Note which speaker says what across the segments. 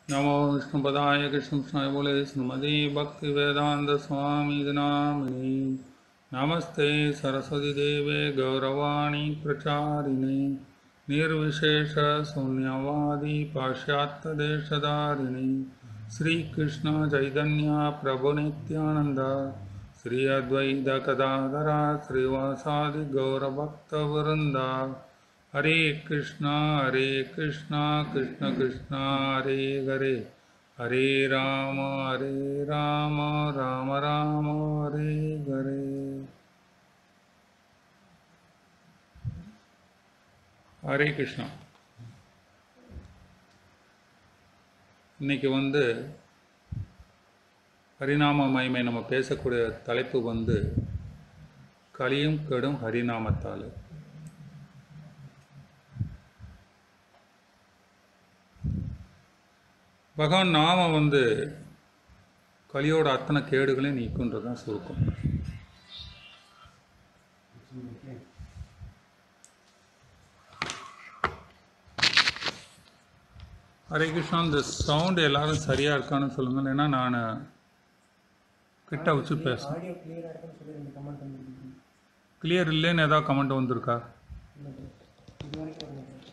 Speaker 1: नमो विष्णुपदाय कृष्णकृष्णाय बोले श्रीमती भक्ति वेदांत स्वामी नामिनी नमस्ते सरस्वती देवे गौरवाणी प्रचारिणे निर्विशेष शून्यवादी पाश्चात्यदेशधारिणी श्रीकृष्ण चैतन्य प्रभु नित्यानंद श्री अद्वैत कदाधरा श्रीवासादि गौरभक्तवृंदा हरे कृष्णा हरे कृष्णा कृष्ण कृष्णा हरे हरे हरे राम हरे राम राम राम हरे हरे ஹரே கிருஷ்ணா இன்னைக்கு வந்து ஹரிநாம மகிமை நம்ம பேசக்கூடிய தலைப்பு வந்து கலியும் கெடும் ஹரிநாமத்தால் பகவான் நாம வந்து கலியோட அத்தனை கேடுகளையும் நீக்குன்றது தான் சுருக்கம் ஹரே கிருஷ்ணா இந்த சவுண்டு எல்லாரும் சரியாக இருக்கான்னு சொல்லுங்கள் ஏன்னா நான் கிட்ட வச்சு பேசுகிறேன்
Speaker 2: ஆடியோ கிளியராக இருக்குன்னு சொல்லி ரெண்டு கமெண்ட் வந்துருக்கு
Speaker 1: கிளியர் இல்லைன்னு ஏதாவது கமெண்ட் வந்திருக்கா
Speaker 2: இல்லை bro. இது வரைக்கும் வரல bro.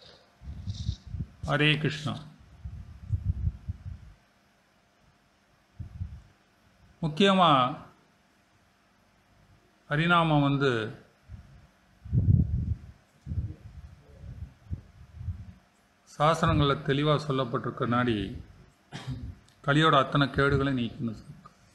Speaker 1: ஹரே கிருஷ்ணா முக்கியமாக ஹரிநாமம் வந்து சாஸ்திரங்களில் தெளிவாக சொல்லப்பட்டிருக்கனாடி கலியோட அத்தனை கேடுகளை நீக்கணும் சொல்லு.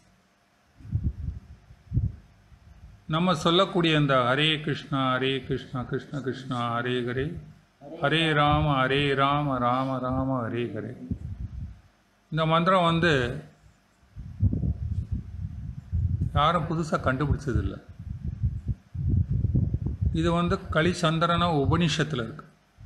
Speaker 1: நம்ம சொல்லக்கூடிய இந்த ஹரே கிருஷ்ணா ஹரே கிருஷ்ணா கிருஷ்ண கிருஷ்ணா ஹரே ஹரே ஹரே ராம ஹரே ராம ராம ராம ஹரே ஹரே இந்த மந்திரம் வந்து யாரும் புதுசாக கண்டுபிடிச்சதில்லை இது வந்து கலிச்சந்திரன உபனிஷத்தில் இருக்கு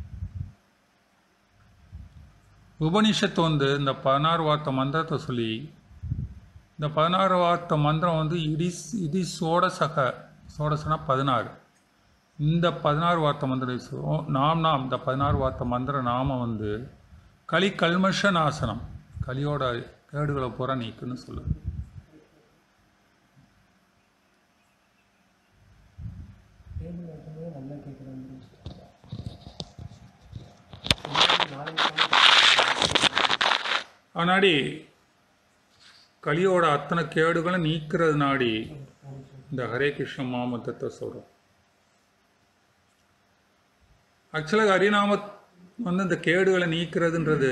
Speaker 1: உபனிஷத்து வந்து இந்த பதினாறு வார்த்தை மந்திரத்தை சொல்லி இந்த பதினாறு வார்த்தை மந்திரம் வந்து இடிஸ் இடி சோடசக சோடசனா பதினாறு இந்த பதினாறு வார்த்தை மந்திரம் சொ- நாம் நாம் இந்த பதினாறு வார்த்தை மந்திர நாம வந்து கலி கல்மஷ நாசனம் கலியோட கேடுகளை பூரா நீக்குன்னு சொல்லுது
Speaker 2: டேபிள் வைக்கும்போது நல்லா கேட்குறேன் நாலஞ்சு comment
Speaker 1: ஆனாடி கலியோட அத்தனை கேடுகளை நீக்கிறது நாடி இந்த ஹரே கிருஷ்ண மாமந்தத்தை சொல்கிறோம் ஆக்சுவலாக ஹரிநாம வந்து இந்த கேடுகளை நீக்கிறதுன்றது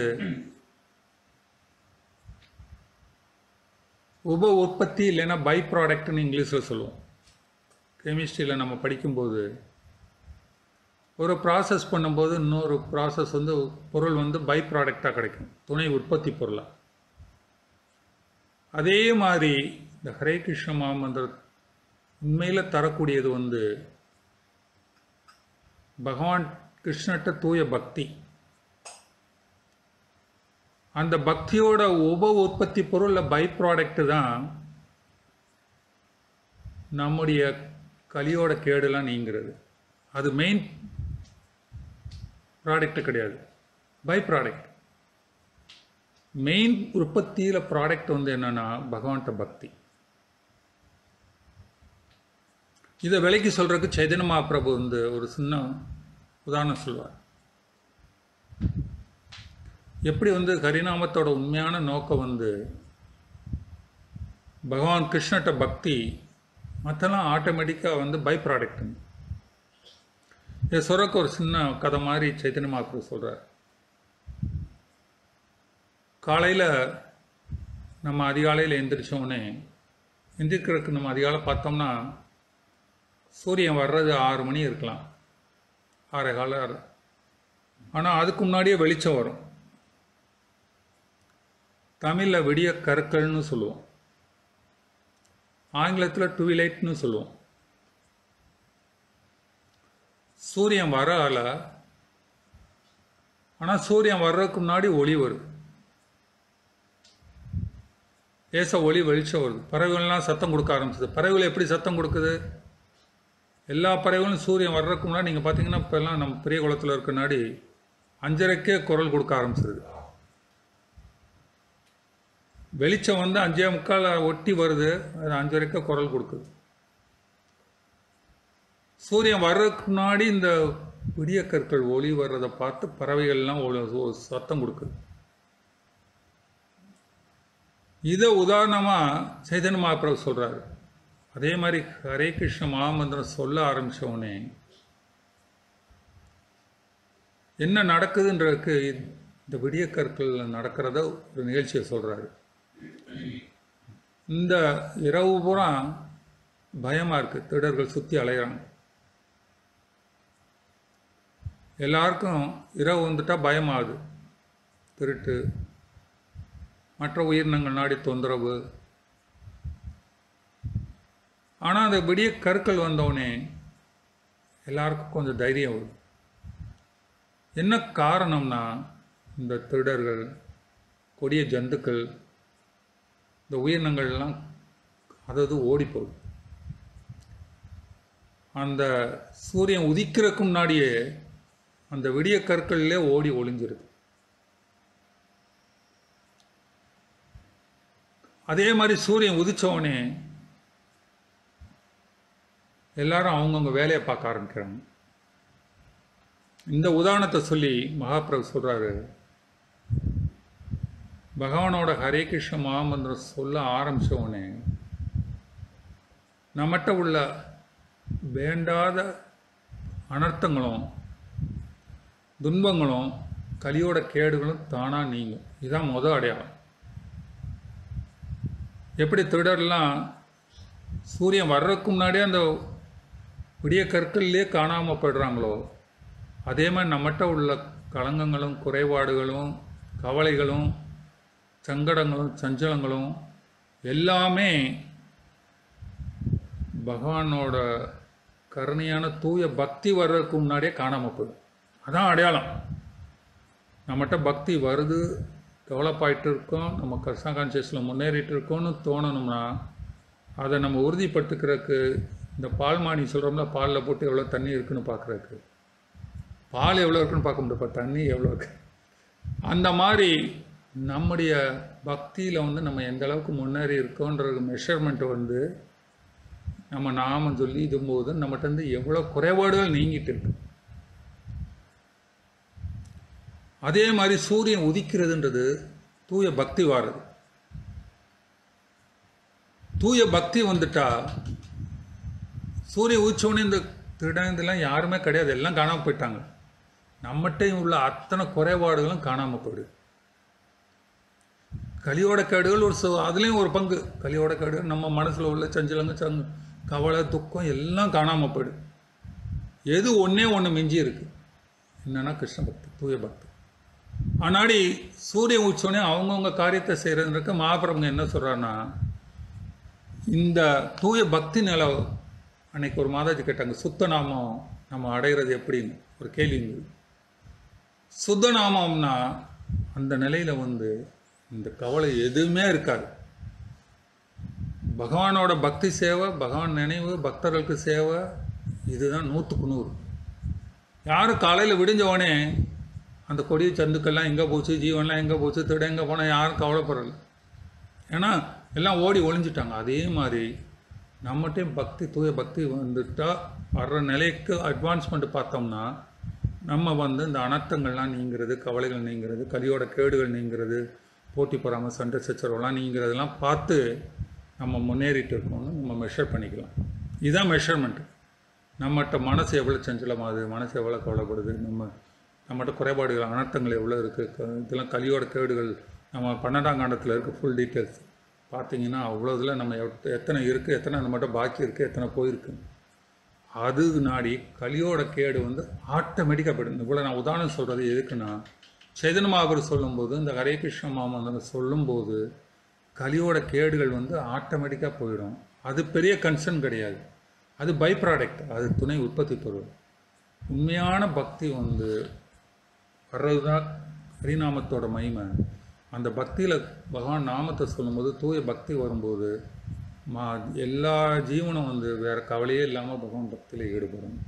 Speaker 1: உப உற்பத்தி இல்லைன்னா பை ப்ராடக்ட்னு இங்கிலீஷில் சொல்லுவோம் கெமிஸ்ட்ரியில் நம்ம படிக்கும்போது ஒரு ப்ராசஸ் பண்ணும்போது இன்னொரு ப்ராசஸ் வந்து பொருள் வந்து பை ப்ராடக்டாக கிடைக்கும் துணை உற்பத்தி பொருளாக அதே மாதிரி இந்த ஹரே கிருஷ்ண மாமந்திர உண்மையில் தரக்கூடியது வந்து பகவான் கிருஷ்ணட்ட தூய பக்தி அந்த பக்தியோட உப உற்பத்தி பொருள் பை ப்ராடக்ட் தான் நம்முடைய கலியோட கேடுலாம் நீங்கிறது அது மெயின் ப்ராடக்ட் கிடையாது பை ப்ராடக்ட் மெயின் உற்பத்தியில் ப்ராடக்ட் வந்து என்னன்னா பகவான்கிட்ட பக்தி இதை விலைக்கு சொல்றதுக்கு சைதன்ய மகாபிரபு வந்து ஒரு சின்ன உதாரணம் சொல்லுவார் எப்படி வந்து ஹரிநாமத்தோட உண்மையான நோக்கம் வந்து பகவான் கிருஷ்ணட்ட பக்தி மற்றெல்லாம் ஆட்டோமேட்டிக்காக வந்து பை ப்ராடக்ட் இதை சொல்றதுக்கு ஒரு சின்ன கதை மாதிரி சைத்தன்ய மகாபிரபு சொல்கிறார் காலையில் நம்ம அதிகாலையில் எந்திரிச்ச உடனே எந்திரிக்கிறதுக்கு நம்ம அதிகாலை பார்த்தோம்னா சூரியன் வர்றது ஆறு மணி இருக்கலாம் ஆறே கால ஆனால் அதுக்கு முன்னாடியே வெளிச்சம் வரும் தமிழில் விடிய கற்கள்னு சொல்லுவோம் ஆங்கிலத்தில் டுவிலைட்னு சொல்லுவோம் சூரியன் வர ஆல ஆனால் சூரியன் வர்றதுக்கு முன்னாடி ஒளி வரும் லேசா ஒளி வெளிச்சம் வருது பறவைகள்லாம் சத்தம் கொடுக்க ஆரம்பிச்சது பறவைகள் எப்படி சத்தம் கொடுக்குது எல்லா பறவைகளும் சூரியன் வர்றதுக்கு முன்னாடி நீங்கள் பார்த்தீங்கன்னா இப்போல்லாம் நம்ம பெரிய குளத்தில் இருக்க நாடி அஞ்சரைக்கே குரல் கொடுக்க ஆரம்பிச்சிருது வெளிச்சம் வந்து அஞ்சே முக்கால் ஒட்டி வருது அது அஞ்சு வரைக்கும் குரல் கொடுக்குது சூரியன் வர்றதுக்கு முன்னாடி இந்த விடியக்கற்கள் ஒளி வர்றதை பார்த்து பறவைகள்லாம் ஒளி- ஒ- சத்தம் கொடுக்குது இதை உதாரணமாக சைதன்ய மகாபிரபு சொல்கிறாரு அதே மாதிரி ஹரே கிருஷ்ண மகாமந்திரம் சொல்ல ஆரம்பிச்ச உடனே என்ன நடக்குதுன்றதுக்கு இந்த விடியக்கற்கள் நடக்கிறத ஒரு நிகழ்ச்சியை சொல்கிறாரு இந்த இரவு பூரா பயமாக இருக்குது திருடர்கள் சுற்றி அலைகிறாங்க எல்லாருக்கும் இரவு வந்துட்டால் பயமாகுது திருட்டு மற்ற உயிரினங்கள் நாடி தொந்தரவு ஆனால் அந்த விடிய கற்கள் வந்தவுடனே எல்லாருக்கும் கொஞ்சம் தைரியம் வரும் என்ன காரணம்னா இந்த திருடர்கள் கொடிய ஜந்துக்கள் இந்த உயிரினங்கள்லாம் அதாவது ஓடி போகுது அந்த சூரியன் உதிக்கிறதுக்கு முன்னாடியே அந்த விடிய கற்கள்லே ஓடி ஒளிஞ்சிருது அதே மாதிரி சூரியன் உதிச்சவொடனே எல்லாரும் அவங்கவுங்க வேலையை பார்க்க ஆரம்பிக்கிறாங்க இந்த உதாரணத்தை சொல்லி மகாபிரபு சொல்றாரு பகவானோட ஹரே கிருஷ்ண மகாமந்திரம் சொல்ல ஆரம்பிச்ச உடனே நம்மகிட்ட உள்ள வேண்டாத அனர்த்தங்களும் துன்பங்களும் கலியோட கேடுகளும் தானாக நீங்கும் இதுதான் முத அடையாளம் எப்படி திருடர்லாம் சூரியன் வர்றதுக்கு முன்னாடியே அந்த விடிய கற்கள்லேயே காணாமல் போயிடுறாங்களோ அதே மாதிரி நம்மகிட்ட உள்ள களங்கங்களும் குறைபாடுகளும் கவலைகளும் சங்கடங்களும் சஞ்சலங்களும் எல்லாமே பகவானோட கருணையான தூய பக்தி வர்றதுக்கு முன்னாடியே காணாமல் போயிடும் அதான் அடையாளம் நம்மகிட்ட பக்தி வருது டெவலப் ஆகிட்டு இருக்கோம் நம்ம கர்ஷா கான்சியஸில் முன்னேறிட்டு இருக்கோம்னு தோணணும்னா அதை நம்ம உறுதிப்படுத்திக்கிறதுக்கு இந்த பால் மானி சொல்கிறோம்ல பாலில் போட்டு எவ்வளோ தண்ணி இருக்குன்னு பார்க்குறதுக்கு பால் எவ்வளோ இருக்குன்னு பார்க்க முடியப்பா தண்ணி எவ்வளோ இருக்கு அந்த மாதிரி நம்முடைய பக்தியில் வந்து நம்ம எந்த அளவுக்கு முன்னேறி இருக்கோன்ற மெஷர்மெண்ட் வந்து நம்ம நாமம் சொல்லி இதும்போது நம்மகிட்ட இருந்து எவ்வளோ குறைபாடுகள் நீங்கிட்டு இருக்கு அதே மாதிரி சூரியன் உதிக்கிறதுன்றது தூய பக்தி வாருது தூய பக்தி வந்துட்டா சூரியன் உதிச்சோடனே இந்த திருடன் இதெல்லாம் யாருமே கிடையாது எல்லாம் காணாமல் போயிட்டாங்க நம்மகிட்டையும் உள்ள அத்தனை குறைபாடுகளும் காணாமல் போயிடுது கலியோட கேடுகள் ஒரு சு அதுலேயும் ஒரு பங்கு கலியோட கேடுகள் நம்ம மனசில் உள்ள சஞ்சலங்க சங் கவலை துக்கம் எல்லாம் காணாமல் போயிடுது எது ஒன்றே ஒன்று மிஞ்சி இருக்கு என்னன்னா கிருஷ்ண பக்தி தூய பக்தி ஆனாடி சூரியன் உச்சோடனே அவங்கவுங்க காரியத்தை செய்கிறதுக்கு மகாபிரபுங்க என்ன சொல்கிறாருன்னா இந்த தூய பக்தி நில அன்னைக்கு ஒரு மாதாஜி கேட்டாங்க சுத்த நாமம் நம்ம அடைகிறது எப்படின்னு ஒரு கேள்வி இருந்தது சுத்த நாமம்னா அந்த நிலையில் வந்து இந்த கவலை எதுவுமே இருக்காது பகவானோட பக்தி சேவை பகவான் நினைவு பக்தர்களுக்கு சேவை இதுதான் நூற்றுக்கு நூறு யாரும் காலையில் விடிஞ்சவனே அந்த கொடிய சந்துக்கெல்லாம் எங்கே போச்சு ஜீவன்லாம் எங்கே போச்சு திட எங்கே போனால் யாரும் கவலைப்படலை ஏன்னா எல்லாம் ஓடி ஒளிஞ்சிட்டாங்க அதே மாதிரி நம்மகிட்டையும் பக்தி தூய பக்தி வந்துட்டா வர்ற நிலைக்கு அட்வான்ஸ்மெண்ட் பார்த்தோம்னா நம்ம வந்து இந்த அனர்த்தங்கள்லாம் நீங்கிறது கவலைகள் நீங்கிறது கலியோட கேடுகள் நீங்கிறது போட்டி போடாமல் சண்டை சச்சரவுலாம் நீங்கிறதெல்லாம் பார்த்து நம்ம முன்னேறிட்டு இருக்கோம்னு நம்ம மெஷர் பண்ணிக்கலாம் இதுதான் மெஷர்மெண்ட் நம்மகிட்ட மனசு எவ்வளோ சஞ்சலமாகுது மனசு எவ்வளோ கவலைப்படுது நம்ம நம்மகிட்ட குறைபாடுகள் அனர்த்தங்கள் எவ்வளோ இருக்குது இதெல்லாம் கலியோட கேடுகள் நம்ம பன்னெண்டாம் காண்டத்தில் இருக்க ஃபுல் டீட்டெயில்ஸ் பார்த்தீங்கன்னா அவ்வளோ இதில் நம்ம எத்த- எத்தனை இருக்குது எத்தனை நம்மகிட்ட பாக்கி இருக்குது எத்தனை போயிருக்கு அது நாடி கலியோட கேடு வந்து ஆட்டோமேட்டிக்காக போயிடும் இவ்வளோ நான் உதாரணம் சொல்கிறது எதுக்குன்னா சைதன்ய மகாபுரம் சொல்லும்போது இந்த ஹரே கிருஷ்ண மாமந்திரம் சொல்லும்போது கலியோட கேடுகள் வந்து ஆட்டோமேட்டிக்காக போயிடும் அது பெரிய கன்சர்ன் கிடையாது அது பை ப்ராடக்ட் அது துணை உற்பத்தி பொருள் உண்மையான பக்தி வந்து வர்றது தான் ஹரிநாமத்தோட மகிமை அந்த பக்தியில் பகவான் நாமத்தை சொல்லும்போது தூய பக்தி வரும்போது மா எல்லா ஜீவனும் வந்து வேற கவலையே இல்லாமல் பகவான் பக்தியில் ஈடுபடும்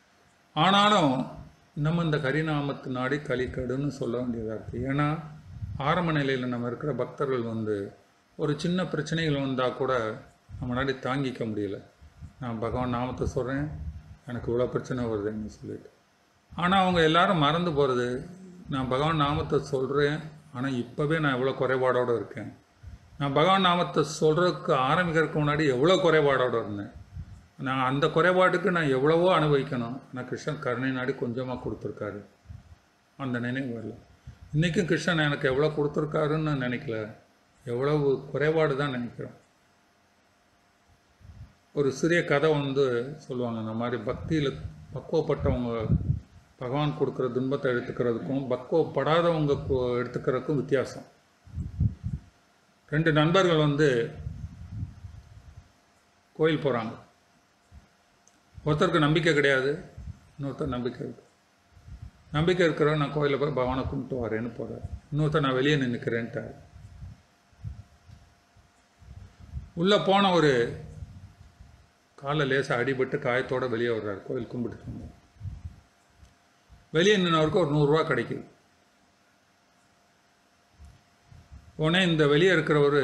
Speaker 1: ஆனாலும் நம்ம இந்த ஹரிநாமத்து நாடி கலிக்கடுன்னு சொல்ல வேண்டியதாக இருக்குது ஏன்னா ஆரம்ப நிலையில் நம்ம இருக்கிற பக்தர்கள் வந்து ஒரு சின்ன பிரச்சனைகள் வந்தால் கூட நம்மளாடி தாங்கிக்க முடியல நான் பகவான் நாமத்தை சொல்கிறேன் எனக்கு இவ்வளோ பிரச்சனை வருதுன்னு சொல்லிட்டு ஆனால் அவங்க எல்லாரும் மறந்து போகிறது நான் பகவான் நாமத்தை சொல்கிறேன் ஆனால் இப்போவே நான் எவ்வளோ குறைபாடோடு இருக்கேன் நான் பகவான் நாமத்தை சொல்கிறதுக்கு ஆரம்பிக்கிறதுக்கு முன்னாடி எவ்வளோ குறைபாடோடு இருந்தேன் நான் அந்த குறைபாட்டுக்கு நான் எவ்வளவோ அனுபவிக்கணும் ஆனால் கிருஷ்ணன் கருணை நாடி கொஞ்சமாக கொடுத்துருக்காரு அந்த நினைவு வரல இன்றைக்கும் கிருஷ்ணன் எனக்கு எவ்வளோ கொடுத்துருக்காருன்னு நினைக்கல எவ்வளவு குறைபாடு தான் நினைக்கிறோம் ஒரு சிறிய கதை வந்து சொல்லுவாங்க இந்த மாதிரி பக்தியில் பக்குவப்பட்டவங்க பகவான் கொடுக்குற துன்பத்தை எடுத்துக்கிறதுக்கும் பக்குவப்படாதவங்க கு- எடுத்துக்கிறதுக்கும் வித்தியாசம் ரெண்டு நண்பர்கள் வந்து கோயில் போகிறாங்க ஒருத்தருக்கு நம்பிக்கை கிடையாது இன்னொருத்தர் நம்பிக்கை இருக்கு நம்பிக்கை இருக்கிறவன் நான் கோயிலில் போய் பகவானை கும்பிட்டு வரேன்னு போகிறார் இன்னொருத்தர் நான் வெளியே நின்றுக்கிறேன்ட்டார் உள்ளே போன ஒரு காலில் லேசாக அடிபட்டு காயத்தோட வெளியே வர்றாரு கோயில் கும்பிட்டு வந்தார். வெளியே நின்னவருக்கு ஒரு நூறுரூவா கிடைக்குது உடனே இந்த வெளியே இருக்கிறவர்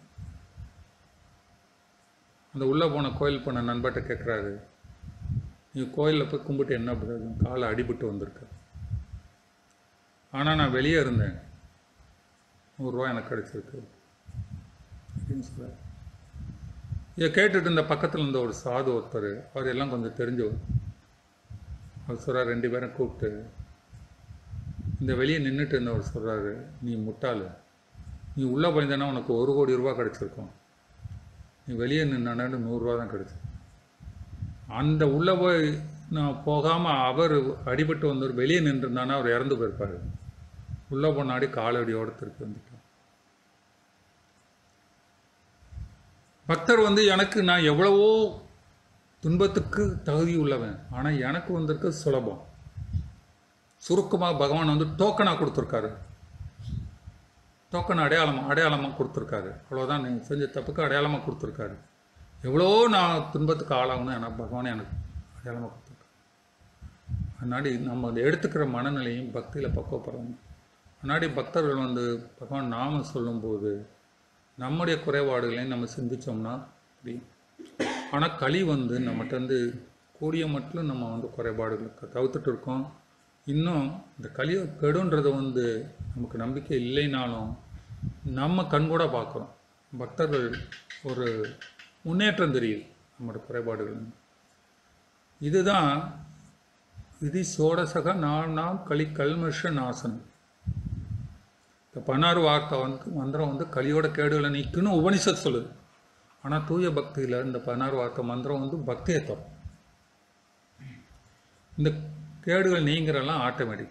Speaker 1: அந்த உள்ளே போன கோயில் போன நண்பர்கிட்ட கேட்குறாரு நீ கோயிலில் போய் கும்பிட்டு என்ன பிரயோஜனம் காலை அடிபட்டு வந்திருக்க ஆனால் நான் வெளியே இருந்தேன் நூறுரூவா எனக்கு கிடைச்சிருக்கு அப்படின்னு சொல்றாரு இதை கேட்டுட்டு இந்த பக்கத்தில் இருந்த ஒரு சாது ஒருத்தர் அவர் எல்லாம் கொஞ்சம் தெரிஞ்சவர் அவர் சொல்கிறார் ரெண்டு பேரும் கூப்பிட்டு இந்த வெளியே நின்றுட்டு இருந்தவர் சொல்கிறாரு நீ முட்டாளு நீ உள்ளே போயிருந்தேன்னா உனக்கு ஒரு கோடி ரூபா கிடச்சிருக்கும் நீ வெளியே நின்னாண்டு நூறுரூவா தான் கிடச்சி அந்த உள்ளே போய் நான் போகாமல் அவர் அடிபட்டு வந்தவர் வெளியே நின்றுருந்தானா அவர் இறந்து போயிருப்பார் உள்ளே போனாடி காலடியோடு திருப்பி வந்துட்டார் பக்தர் வந்து எனக்கு நான் எவ்வளவோ துன்பத்துக்கு தகுதி உள்ளவன் ஆனால் எனக்கு வந்திருக்க சுலபம் சுருக்கமாக பகவான் வந்து டோக்கனாக கொடுத்துருக்காரு டோக்கன் அடையாளமாக அடையாளமாக கொடுத்துருக்காரு அவ்வளோதான் நீங்கள் செஞ்ச தப்புக்கு அடையாளமாக கொடுத்துருக்காரு எவ்வளோ நான் துன்பத்துக்கு ஆளாகணும் எனக்கு பகவானே எனக்கு அடையாளமாக கொடுத்துருக்காரு முன்னாடி நம்ம அதை எடுத்துக்கிற மனநிலையும் பக்தியில் பக்குவப்படணும் முன்னாடி பக்தர்கள் வந்து பகவான் நாம சொல்லும்போது நம்முடைய குறைபாடுகளையும் நம்ம சிந்திச்சோம்னா புரியும் ஆனால் களி வந்து நம்மகிட்ட வந்து கூடிய மட்டும் நம்ம வந்து குறைபாடுகளுக்கு தவிர்த்துட்டு இருக்கோம் இன்னும் இந்த களியை கெடுன்றதை வந்து நமக்கு நம்பிக்கை இல்லைனாலும் நம்ம கண்கூட பார்க்குறோம் பக்தர்கள் ஒரு முன்னேற்றம் தெரியுது நம்மளோட குறைபாடுகள் இதுதான் விதி சோடசக நாம் நாம் களி கல்மஷ நாசனம் இந்த பதினாறு வார்த்தை வந்து மந்திரம் வந்து கலியோட கேடுகளை நீக்குன்னு உபனிஷத் சொல்லுது ஆனால் தூய பக்தியில் இந்த பதினாறு வார்த்தை மந்திரம் வந்து பக்தியை தரும் இந்த கேடுகள் நீங்கிறெல்லாம் ஆட்டோமேட்டிக்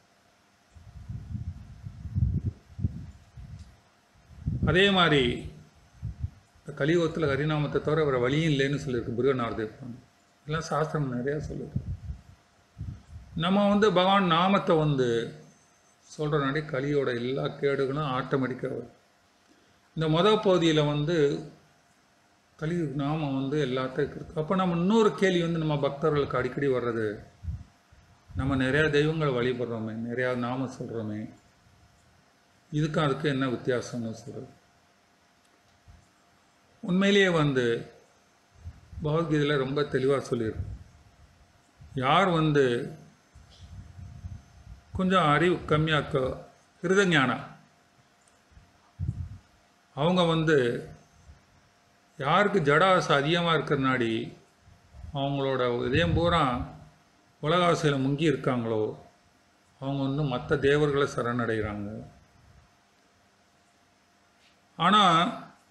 Speaker 1: அதே மாதிரி இந்த கலியுகத்தில் ஹரிநாமத்தை தவிர வேறு வழியும் இல்லைன்னு சொல்லியிருக்கு முருகநார்தேவ் எல்லாம் சாஸ்திரம் நிறையா சொல்லுது நம்ம வந்து பகவான் நாமத்தை வந்து சொல்கிறனாடி கலியோட எல்லா கேடுகளும் ஆட்டோமேட்டிக்காக வரும் இந்த மொதல் பகுதியில் வந்து கலி நாமம் வந்து எல்லாத்தையும் இருக்கு அப்போ நம்ம இன்னொரு கேள்வி வந்து நம்ம பக்தர்களுக்கு அடிக்கடி வர்றது நம்ம நிறையா தெய்வங்களை வழிபடுறோமே நிறையா நாமம் சொல்கிறோமே இதுக்கும் அதுக்கு என்ன வித்தியாசம்னு சொல்கிறது உண்மையிலேயே வந்து பகவத்கீதையில் ரொம்ப தெளிவாக சொல்லியிருக்கு யார் வந்து கொஞ்சம் அறிவு கம்மியாக கிருதஞானம் அவங்க வந்து யாருக்கு ஜடாசை அதிகமாக இருக்கிறனாடி அவங்களோட இதயம் பூரா உலகாசையில் முங்கி இருக்காங்களோ அவங்க வந்து மற்ற தேவர்களை சரணடைகிறாங்க ஆனால்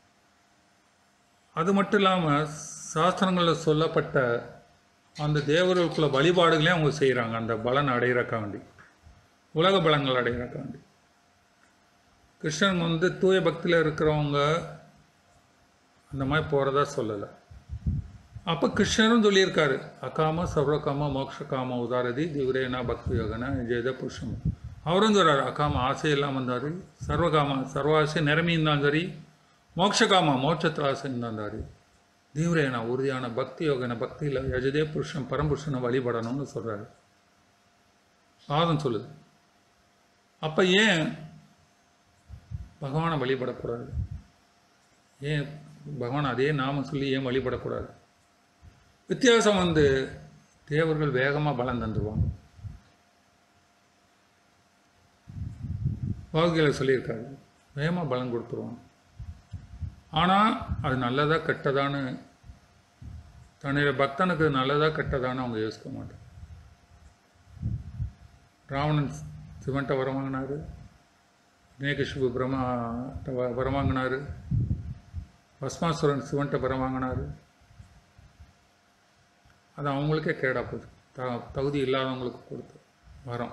Speaker 1: அது மட்டும் இல்லாமல் சாஸ்திரங்களில் சொல்லப்பட்ட அந்த தேவர்களுக்குள்ள வழிபாடுகளையும் அவங்க செய்கிறாங்க அந்த பலன் அடையிறக்காண்டி உலக பலன்கள் அடையிறக்காண்டி கிருஷ்ணன் வந்து தூய பக்தியில் இருக்கிறவங்க அந்த மாதிரி போகிறதா சொல்லலை அப்போ கிருஷ்ணரும் சொல்லியிருக்காரு அகாம சர்வகாம மோக்ஷகாம உதாரதி திவ்ரேனா பக்தி யோகனா ஜெயத புருஷம் அவரும் சொல்கிறார் அகாம ஆசை இல்லாமல் இருந்தார் சர்வகாம சர்வ ஆசை நிரம்பி இருந்தாலும் சரி மோட்சகாமா மோட்சத்தில் ஆசை இருந்தாலும் சரி தீவிரேனா உறுதியான பக்தி யோகன பக்தியில் யஜதே புருஷன் பரம்புருஷனை வழிபடணும்னு சொல்கிறாரு பாதம் சொல்லுது அப்போ ஏன் பகவானை வழிபடக்கூடாது ஏன் பகவான் அதே நாம சொல்லி ஏன் வழிபடக்கூடாது வித்தியாசம் வந்து தேவர்கள் வேகமாக பலம் தந்துடுவாங்க வாழ்க்கையில் சொல்லியிருக்காரு வேகமாக பலம் கொடுத்துருவாங்க ஆனால் அது நல்லதா கெட்டதான்னு தன்னுடைய பக்தனுக்கு நல்லதா கெட்டதான்னு அவங்க யோசிக்க மாட்டாங்க ராவணன் சிவன்ட்ட வரம் வாங்கினாரு நேகசிபு பிரம்மா வரம் வாங்கினாரு பஸ்மாசுரன் சிவன்ட்ட வரம் வாங்கினாரு அது அவங்களுக்கே கேடா போகுது த தகுதி இல்லாதவங்களுக்கு கொடுத்து வரம்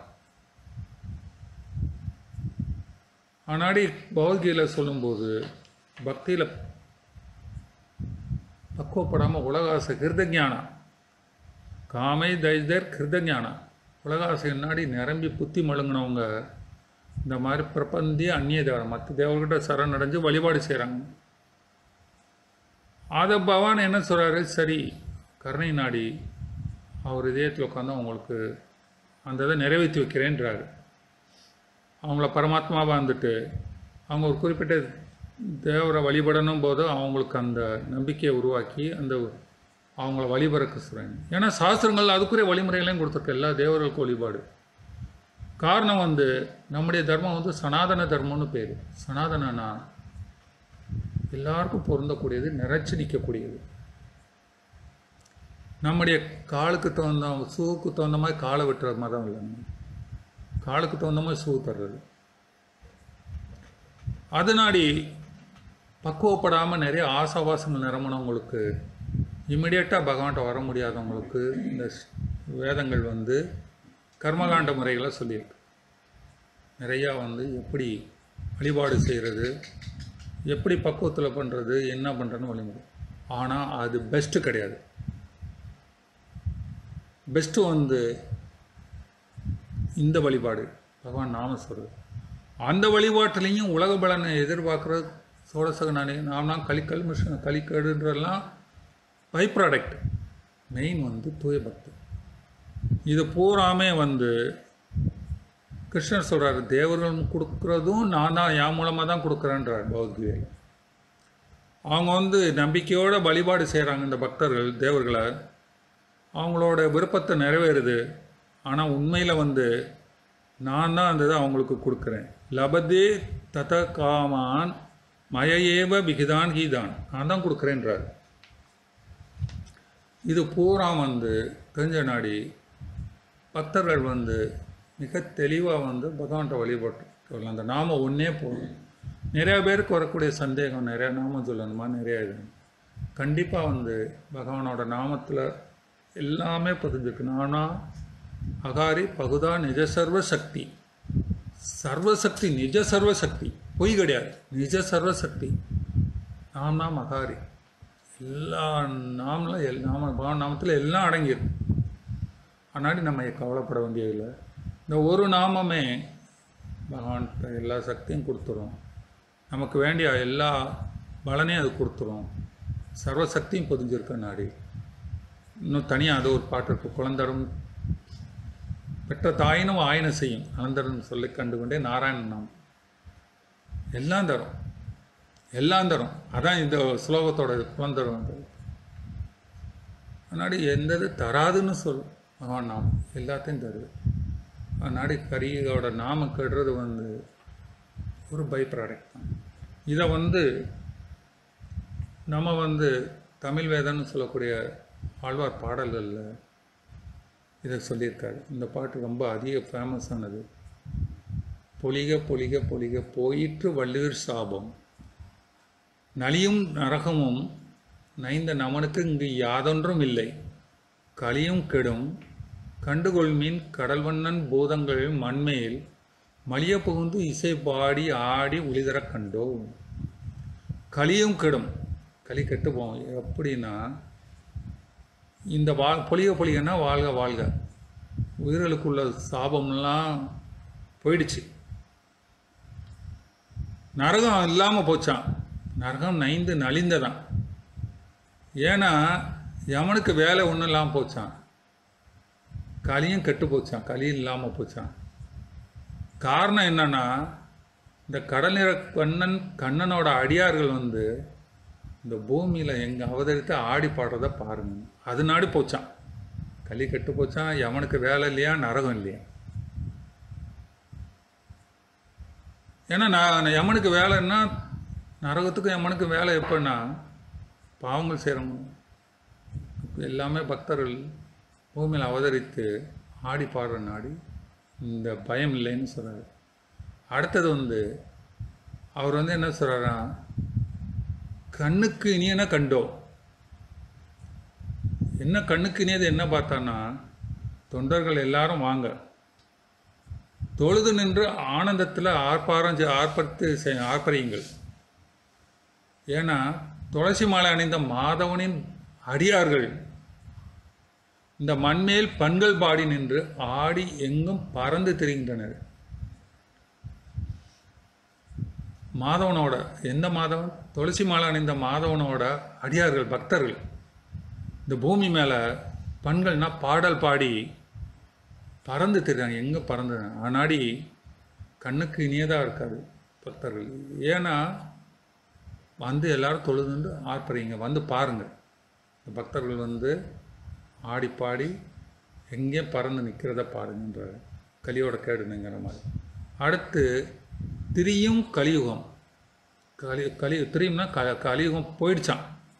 Speaker 1: ஆனாடி பகவத்கீதையில சொல்லும்போது பக்தியில் பக்குவப்படாமல் உலகாசை கிருதஞானம் காமை தைதர் கிருதஞானம் உலகாசை நாடி நிரம்பி புத்தி மழுங்கினவங்க இந்த மாதிரி பிரபந்திய அந்நிய தேவரம் மற்ற தேவர்கிட்ட சரணடைஞ்சு வழிபாடு செய்கிறாங்க அதை பகவான் என்ன சொல்கிறாரு சரி கருணை நாடி அவர் இதயத்தில் உட்காந்து அவங்களுக்கு அந்த இதை நிறைவேற்றி வைக்கிறேன்றாரு அவங்கள பரமாத்மாவாக வந்துட்டு அவங்க ஒரு குறிப்பிட்ட தேவரை வழிபடணும் போது அவங்களுக்கு அந்த நம்பிக்கையை உருவாக்கி அந்த அவங்கள வழிபறக்க சொல்கிறாங்க ஏன்னா சாஸ்திரங்கள் அதுக்குரிய வழிமுறைகளையும் கொடுத்துருக்கு எல்லா தேவர்களுக்கும் வழிபாடு காரணம் வந்து நம்முடைய தர்மம் வந்து சனாதன தர்மம்னு பேர் சனாதனனா எல்லாருக்கும் பொருந்தக்கூடியது நிறைச்சி நிற்கக்கூடியது நம்முடைய காலுக்கு தகுந்த ஷூவுக்கு தகுந்த மாதிரி காலை வெட்டுற மதம் இல்லைங்க காலுக்கு தகுந்த மாதிரி ஷூ தர்றது அதனாடி பக்குவப்படாமல் நிறைய ஆசாவாசங்கள் நிரம்பினவங்களுக்கு இமிடியேட்டாக பகவான்கிட்ட வர முடியாதவங்களுக்கு இந்த ஸ்- வேதங்கள் வந்து கர்மகாண்ட முறைகளை சொல்லியிருக்கு நிறையா வந்து எப்படி வழிபாடு செய்கிறது எப்படி பக்குவத்தில் பண்ணுறது என்ன பண்ணுறதுன்னு வழிமுறை ஆனால் அது பெஸ்ட்டு கிடையாது பெஸ்ட்டு வந்து இந்த வழிபாடு பகவான் நாம சொல்கிறது அந்த வழிபாட்டிலையும் உலக பலனை எதிர்பார்க்குற சோடசகனானே நாம்னா கலிக்கல் மிஷன் கலிக்கடுன்றதெல்லாம் பை ப்ராடக்ட் மெயின் வந்து தூய பக்தி இது பூராமே வந்து கிருஷ்ணர் சொல்கிறாரு தேவர்கள் கொடுக்குறதும் நான் தான் என் மூலமாக தான் கொடுக்குறேன்றார் பகவத்கீதையில் அவங்க வந்து நம்பிக்கையோட வழிபாடு செய்கிறாங்க இந்த பக்தர்கள் தேவர்களை அவங்களோட விருப்பத்தை நிறைவேறுது ஆனால் உண்மையில் வந்து நான் தான் அந்த இதை அவங்களுக்கு கொடுக்குறேன் லபதே தத காமான் மயஏவ விகிதான் கீதான் நான் தான் கொடுக்குறேன்றார் இது பூரா வந்து தெரிஞ்ச நாடி பக்தர்கள் வந்து மிக தெளிவாக வந்து பகவான்கிட்ட வழிபட்டு சொல்லலாம் அந்த நாமம் ஒன்றே போதும் நிறையா பேருக்கு வரக்கூடிய சந்தேகம் நிறையா நாமம் சொல்லணுமா நிறையா இது கண்டிப்பாக வந்து பகவானோட நாமத்தில் எல்லாமே பதிஞ்சிருக்கு நானா அகாரி பகுதா நிஜ சர்வ சக்தி சர்வசக்தி நிஜ சர்வசக்தி பொய் கிடையாது நிஜ சர்வசக்தி நாம் நாம் அகாரி எல்லா நாமல எல் நாம பகவான் நாமத்தில் எல்லாம் அடங்கியிருக்கு ஆனாடி நம்ம கவலைப்பட வேண்டியதில்லை இந்த ஒரு நாமமே பகவான்கிட்ட எல்லா சக்தியும் கொடுத்துரும் நமக்கு வேண்டிய எல்லா பலனையும் அது கொடுத்துரும் சர்வசக்தியும் பொதிஞ்சிருக்க நாடி இன்னும் தனியாக அது ஒரு பாட்டு இருக்கு குழந்தரும் பெற்ற தாயினும் ஆயின செய்யும் அனந்தரன் சொல்லி கண்டுகொண்டே நாராயணன் நாம் எல்லாம் தரும் எல்லாம் தரும் அதான் இந்த ஸ்லோகத்தோட குழந்தரும் அது முன்னாடி எந்த இது தராதுன்னு சொல்லும் பகவான் நாம் எல்லாத்தையும் தருது முன்னாடி கரியோட நாம கெடுறது வந்து ஒரு பை ப்ராடக்ட் தான் இதை வந்து நம்ம வந்து தமிழ் வேதம்னு சொல்லக்கூடிய ஆழ்வார் பாடல்களில் இதை சொல்லியிருக்காரு இந்த பாட்டு ரொம்ப அதிக ஃபேமஸானது பொலிக பொலிக பொலிக போயிற்று வள்ளுவர் சாபம் நலியும் நரகமும் நைந்த நமனுக்கு இங்கு யாதொன்றும் இல்லை கலியும் கெடும் கண்டுகொள்மீன் கடல்வண்ணன் பூதங்கள் மண்மேல் மலிய புகுந்து இசை பாடி ஆடி ஒளிதரக் கண்டோம் கலியும் கெடும் களி கெட்டு போகும் எப்படின்னா இந்த வா பொலிக பொலிகன்னா வாழ்க வாழ்க உயிர்களுக்குள்ள சாபம்லாம் போயிடுச்சு நரகம் இல்லாமல் போச்சான் நரகம் நைந்து நலிந்ததான் ஏன்னா யமனுக்கு வேலை ஒன்றும் இல்லாமல் போச்சான் களியும் கெட்டு போச்சான் களி இல்லாமல் போச்சான் காரணம் என்னன்னா இந்த கடல் நிற கண்ணன் கண்ணனோட அடியார்கள் வந்து இந்த பூமியில் எங்கே அவதரித்து ஆடி பாடுறத பாருங்க அது நாடி போச்சான் களி கெட்டு போச்சான் யமனுக்கு வேலை இல்லையா நரகம் இல்லையா ஏன்னா நான் யமனுக்கு வேலைன்னா நரகத்துக்கும் யமனுக்கு வேலை எப்போன்னா பாவங்கள் செய்கிறவங்க எல்லாமே பக்தர்கள் பூமியில் அவதரித்து ஆடி பாடுற நாடி இந்த பயம் இல்லைன்னு சொல்கிறாரு அடுத்தது வந்து அவர் வந்து என்ன சொல்கிறாரா கண்ணுக்கு இனியன கண்டோ என்ன கண்ணுக்கு இனியது என்ன பார்த்தான்னா தொண்டர்கள் எல்லாரும் வாங்க தொழுது நின்று ஆனந்தத்தில் ஆர்ப்பாரம் செய்- ஆர்ப்பரித்து செய்- ஆர்ப்பரியுங்கள் ஏன்னா துளசி மாலை அணிந்த மாதவனின் அடியார்கள் இந்த மண்மேல் பண்கள் பாடி நின்று ஆடி எங்கும் பறந்து திரிகின்றனர் மாதவனோட எந்த மாதவன் துளசி மாலை அணிந்த மாதவனோட அடியார்கள் பக்தர்கள் இந்த பூமி மேலே பண்கள்னா பாடல் பாடி பறந்து திரிறாங்க எங்கே பறந்து ஆனாடி கண்ணுக்கு இனியதாக இருக்காது பக்தர்கள் ஏன்னா வந்து எல்லாரும் தொழுதுண்டு ஆர்ப்பரிங்க வந்து பாருங்கள் இந்த பக்தர்கள் வந்து ஆடி பாடி எங்கே பறந்து நிற்கிறத பாருங்கன்ற கலியோட கேடுனுங்கிற மாதிரி அடுத்து திரியும் கலியுகம் கலி கலி திரியும்னா க கலியுகம் போயிடுச்சான்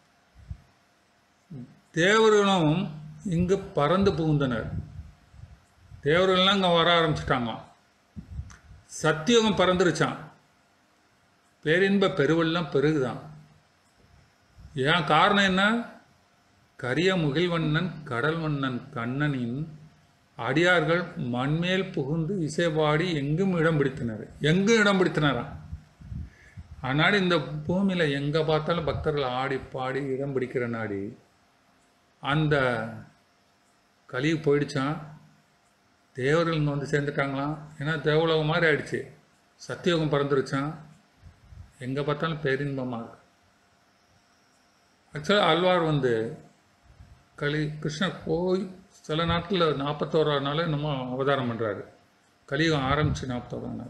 Speaker 1: தேவர்களும் இங்கு பறந்து புகுந்தனர் தேவர்கள்லாம் இங்கே வர ஆரம்பிச்சிட்டாங்களாம் சத்தியுகம் பறந்துருச்சான் பேரின்ப பெருவெல்லாம் பெருகுதான் ஏன் காரணம் என்ன கரிய முகில்வண்ணன் கடல்வண்ணன் கண்ணனின் அடியார்கள் மண்மேல் புகுந்து இசைபாடி எங்கும் இடம் பிடித்தனர் எங்கும் இடம் பிடித்தனராம் அதனால் இந்த பூமியில் எங்கே பார்த்தாலும் பக்தர்கள் ஆடி பாடி இடம் பிடிக்கிற நாடி அந்த கலிவு போயிடுச்சான் தேவர்கள் இங்கே வந்து சேர்ந்துட்டாங்களாம் ஏன்னா தேவலோகம் மாதிரி ஆயிடுச்சு சத்தியோகம் பறந்துருச்சான் எங்கே பார்த்தாலும் பேரின்பமாக இருக்கு ஆக்சுவலாக ஆழ்வார் வந்து கலி கிருஷ்ணர் போய் சில நாட்டில் நாற்பத்தோரா நாள் என்னமோ அவதாரம் பண்ணுறாரு கலியுகம் ஆரம்பிச்சு நாற்பத்தோரா நாள்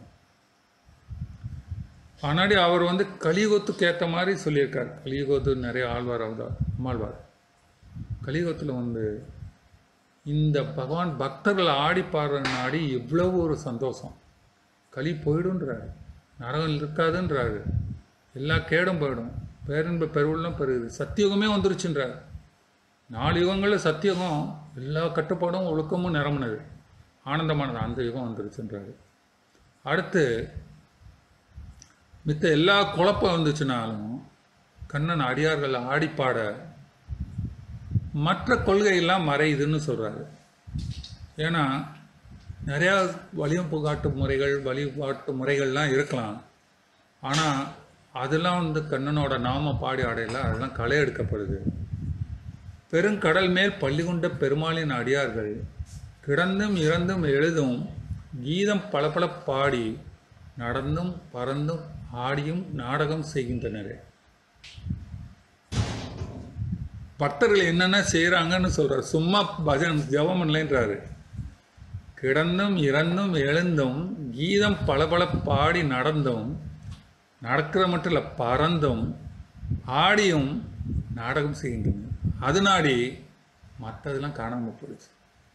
Speaker 1: ஆனாடி அவர் வந்து கலியுகத்துக்கு ஏற்ற மாதிரி சொல்லியிருக்கார் கலியுகத்து நிறைய ஆழ்வார் அவதார் அம்மாழ்வார் கலியுகத்தில் வந்து இந்த பகவான் பக்தர்கள் ஆடி பாடுற நாடி எவ்வளவு ஒரு சந்தோஷம் களி போயிடுன்றாரு நரகம் இருக்காதுன்றாரு எல்லா கேடும் போயிடும் பேரின்ப பெருவெல்லாம் பெருகுது சத்தியுகமே வந்துருச்சுன்றார் நாலு யுகங்களில் சத்தியுகம் எல்லா கட்டுப்பாடும் ஒழுக்கமும் நிரம்பினது ஆனந்தமானது அந்த யுகம் வந்துருச்சுன்றாரு அடுத்து மித்த எல்லா குழப்பம் வந்துச்சுனாலும் கண்ணன் அடியார்கள் ஆடிப்பாட மற்ற கொள்கையெல்லாம் மறையுதுன்னு சொல்கிறாரு ஏன்னா நிறையா வழிபாட்டு முறைகள் வழிபாட்டு முறைகள்லாம் இருக்கலாம் ஆனால் அதெல்லாம் வந்து கண்ணனோட நாம பாடி ஆடையில அதெல்லாம் களை எடுக்கப்படுது பெருங்கடல் மேல் பள்ளி கொண்ட பெருமாளின் அடியார்கள் கிடந்தும் இறந்தும் எழுதும் கீதம் பளபள பாடி நடந்தும் பறந்தும் ஆடியும் நாடகம் செய்கின்றனரே பக்தர்கள் என்னென்ன செய்கிறாங்கன்னு சொல்கிறார் சும்மா பஜன் ஜபம் இல்லைன்றாரு கிடந்தும் இறந்தும் எழுந்தும் கீதம் பளபள பாடி நடந்தும் நடக்கிற மட்டும் இல்லை பறந்தும் ஆடியும் நாடகம் செய்கின்றன அது நாடி மற்றதெல்லாம் காணாமல் போயிடுச்சு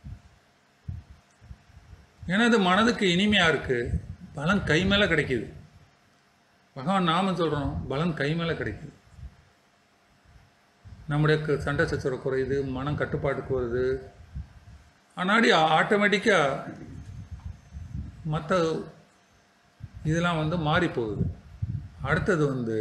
Speaker 1: ஏன்னா அது மனதுக்கு இனிமையாக இருக்குது பலன் கை மேலே கிடைக்குது பகவான் நாம சொல்கிறோம் பலன் கை மேலே கிடைக்குது நம்முடைய க- சண்டை சச்சரவு குறையுது மனம் கட்டுப்பாட்டுக்கு வருது ஆனாடி ஆட்டோமேட்டிக்காக மற்ற இதெல்லாம் வந்து மாறி போகுது அடுத்தது வந்து